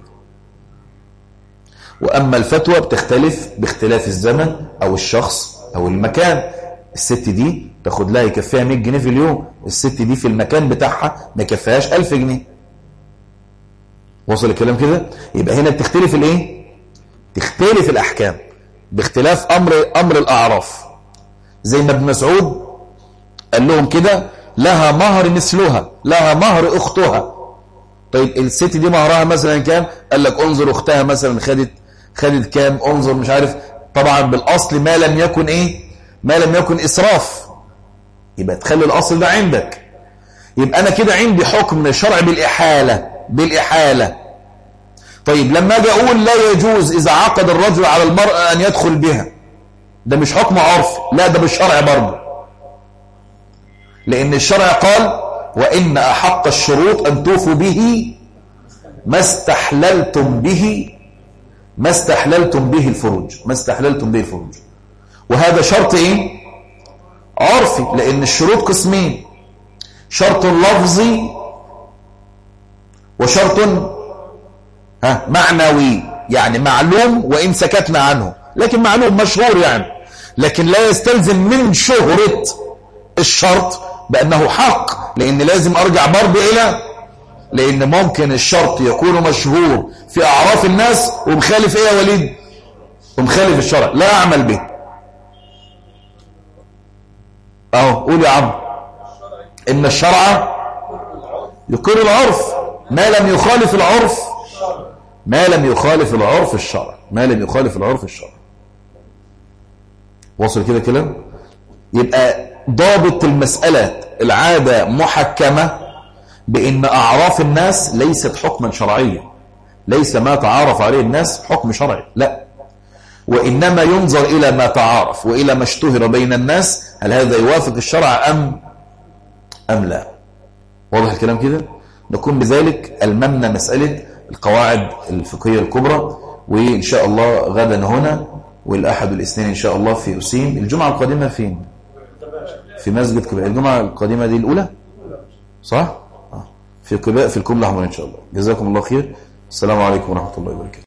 Speaker 2: وأما الفتوى بتختلف باختلاف الزمن أو الشخص أو المكان الست دي تاخد لها يكفيها 100 جنيه في اليوم الست دي في المكان بتاعها ما يكفيهاش 1000 جنيه وصل الكلام كده يبقى هنا بتختلف الايه تختلف الأحكام باختلاف أمر أمر الأعراف زي ما ابن مسعود قال لهم كده لها مهر مثلها لها مهر أختها طيب الست دي مهرها مثلا كام قال لك انظر أختها مثلا خدت خدت كام انظر مش عارف طبعا بالأصل ما لم يكن ايه ما لم يكن إسراف يبقى تخلي الأصل ده عندك يبقى أنا كده عندي حكم من الشرع بالإحالة بالإحالة طيب لما أجي أقول لا يجوز إذا عقد الرجل على المرأة أن يدخل بها ده مش حكم عرف لا ده بالشرع برضه لأن الشرع قال وإن أحق الشروط أن توفوا به ما استحللتم به ما استحللتم به الفروج ما استحللتم به الفروج وهذا شرط ايه عرفي لان الشروط قسمين شرط لفظي وشرط ها معنوي يعني معلوم وإن سكتنا عنه لكن معلوم مشهور يعني لكن لا يستلزم من شهرة الشرط بأنه حق لأن لازم أرجع برضه إلى لأن ممكن الشرط يكون مشهور في أعراف الناس ومخالف إيه يا وليد ومخالف الشرع لا أعمل به أهو قول يا عم إن الشرع يقر العرف ما لم يخالف العرف ما لم يخالف العرف الشرع ما لم يخالف العرف الشرع وصل كده كلام يبقى ضابط المسألة العادة محكمة بأن أعراف الناس ليست حكما شرعيا ليس ما تعارف عليه الناس حكم شرعي لا وإنما ينظر إلى ما تعارف وإلى ما اشتهر بين الناس هل هذا يوافق الشرع أم أم لا واضح الكلام كده نكون بذلك الممنا مسألة القواعد الفقهية الكبرى وإن شاء الله غدا هنا والأحد والاثنين إن شاء الله في أسيم الجمعة القادمة فين في مسجد قباء الجمعة القادمة دي الأولى صح في قباء في الكم الأحمر إن شاء الله جزاكم الله خير السلام عليكم ورحمة الله وبركاته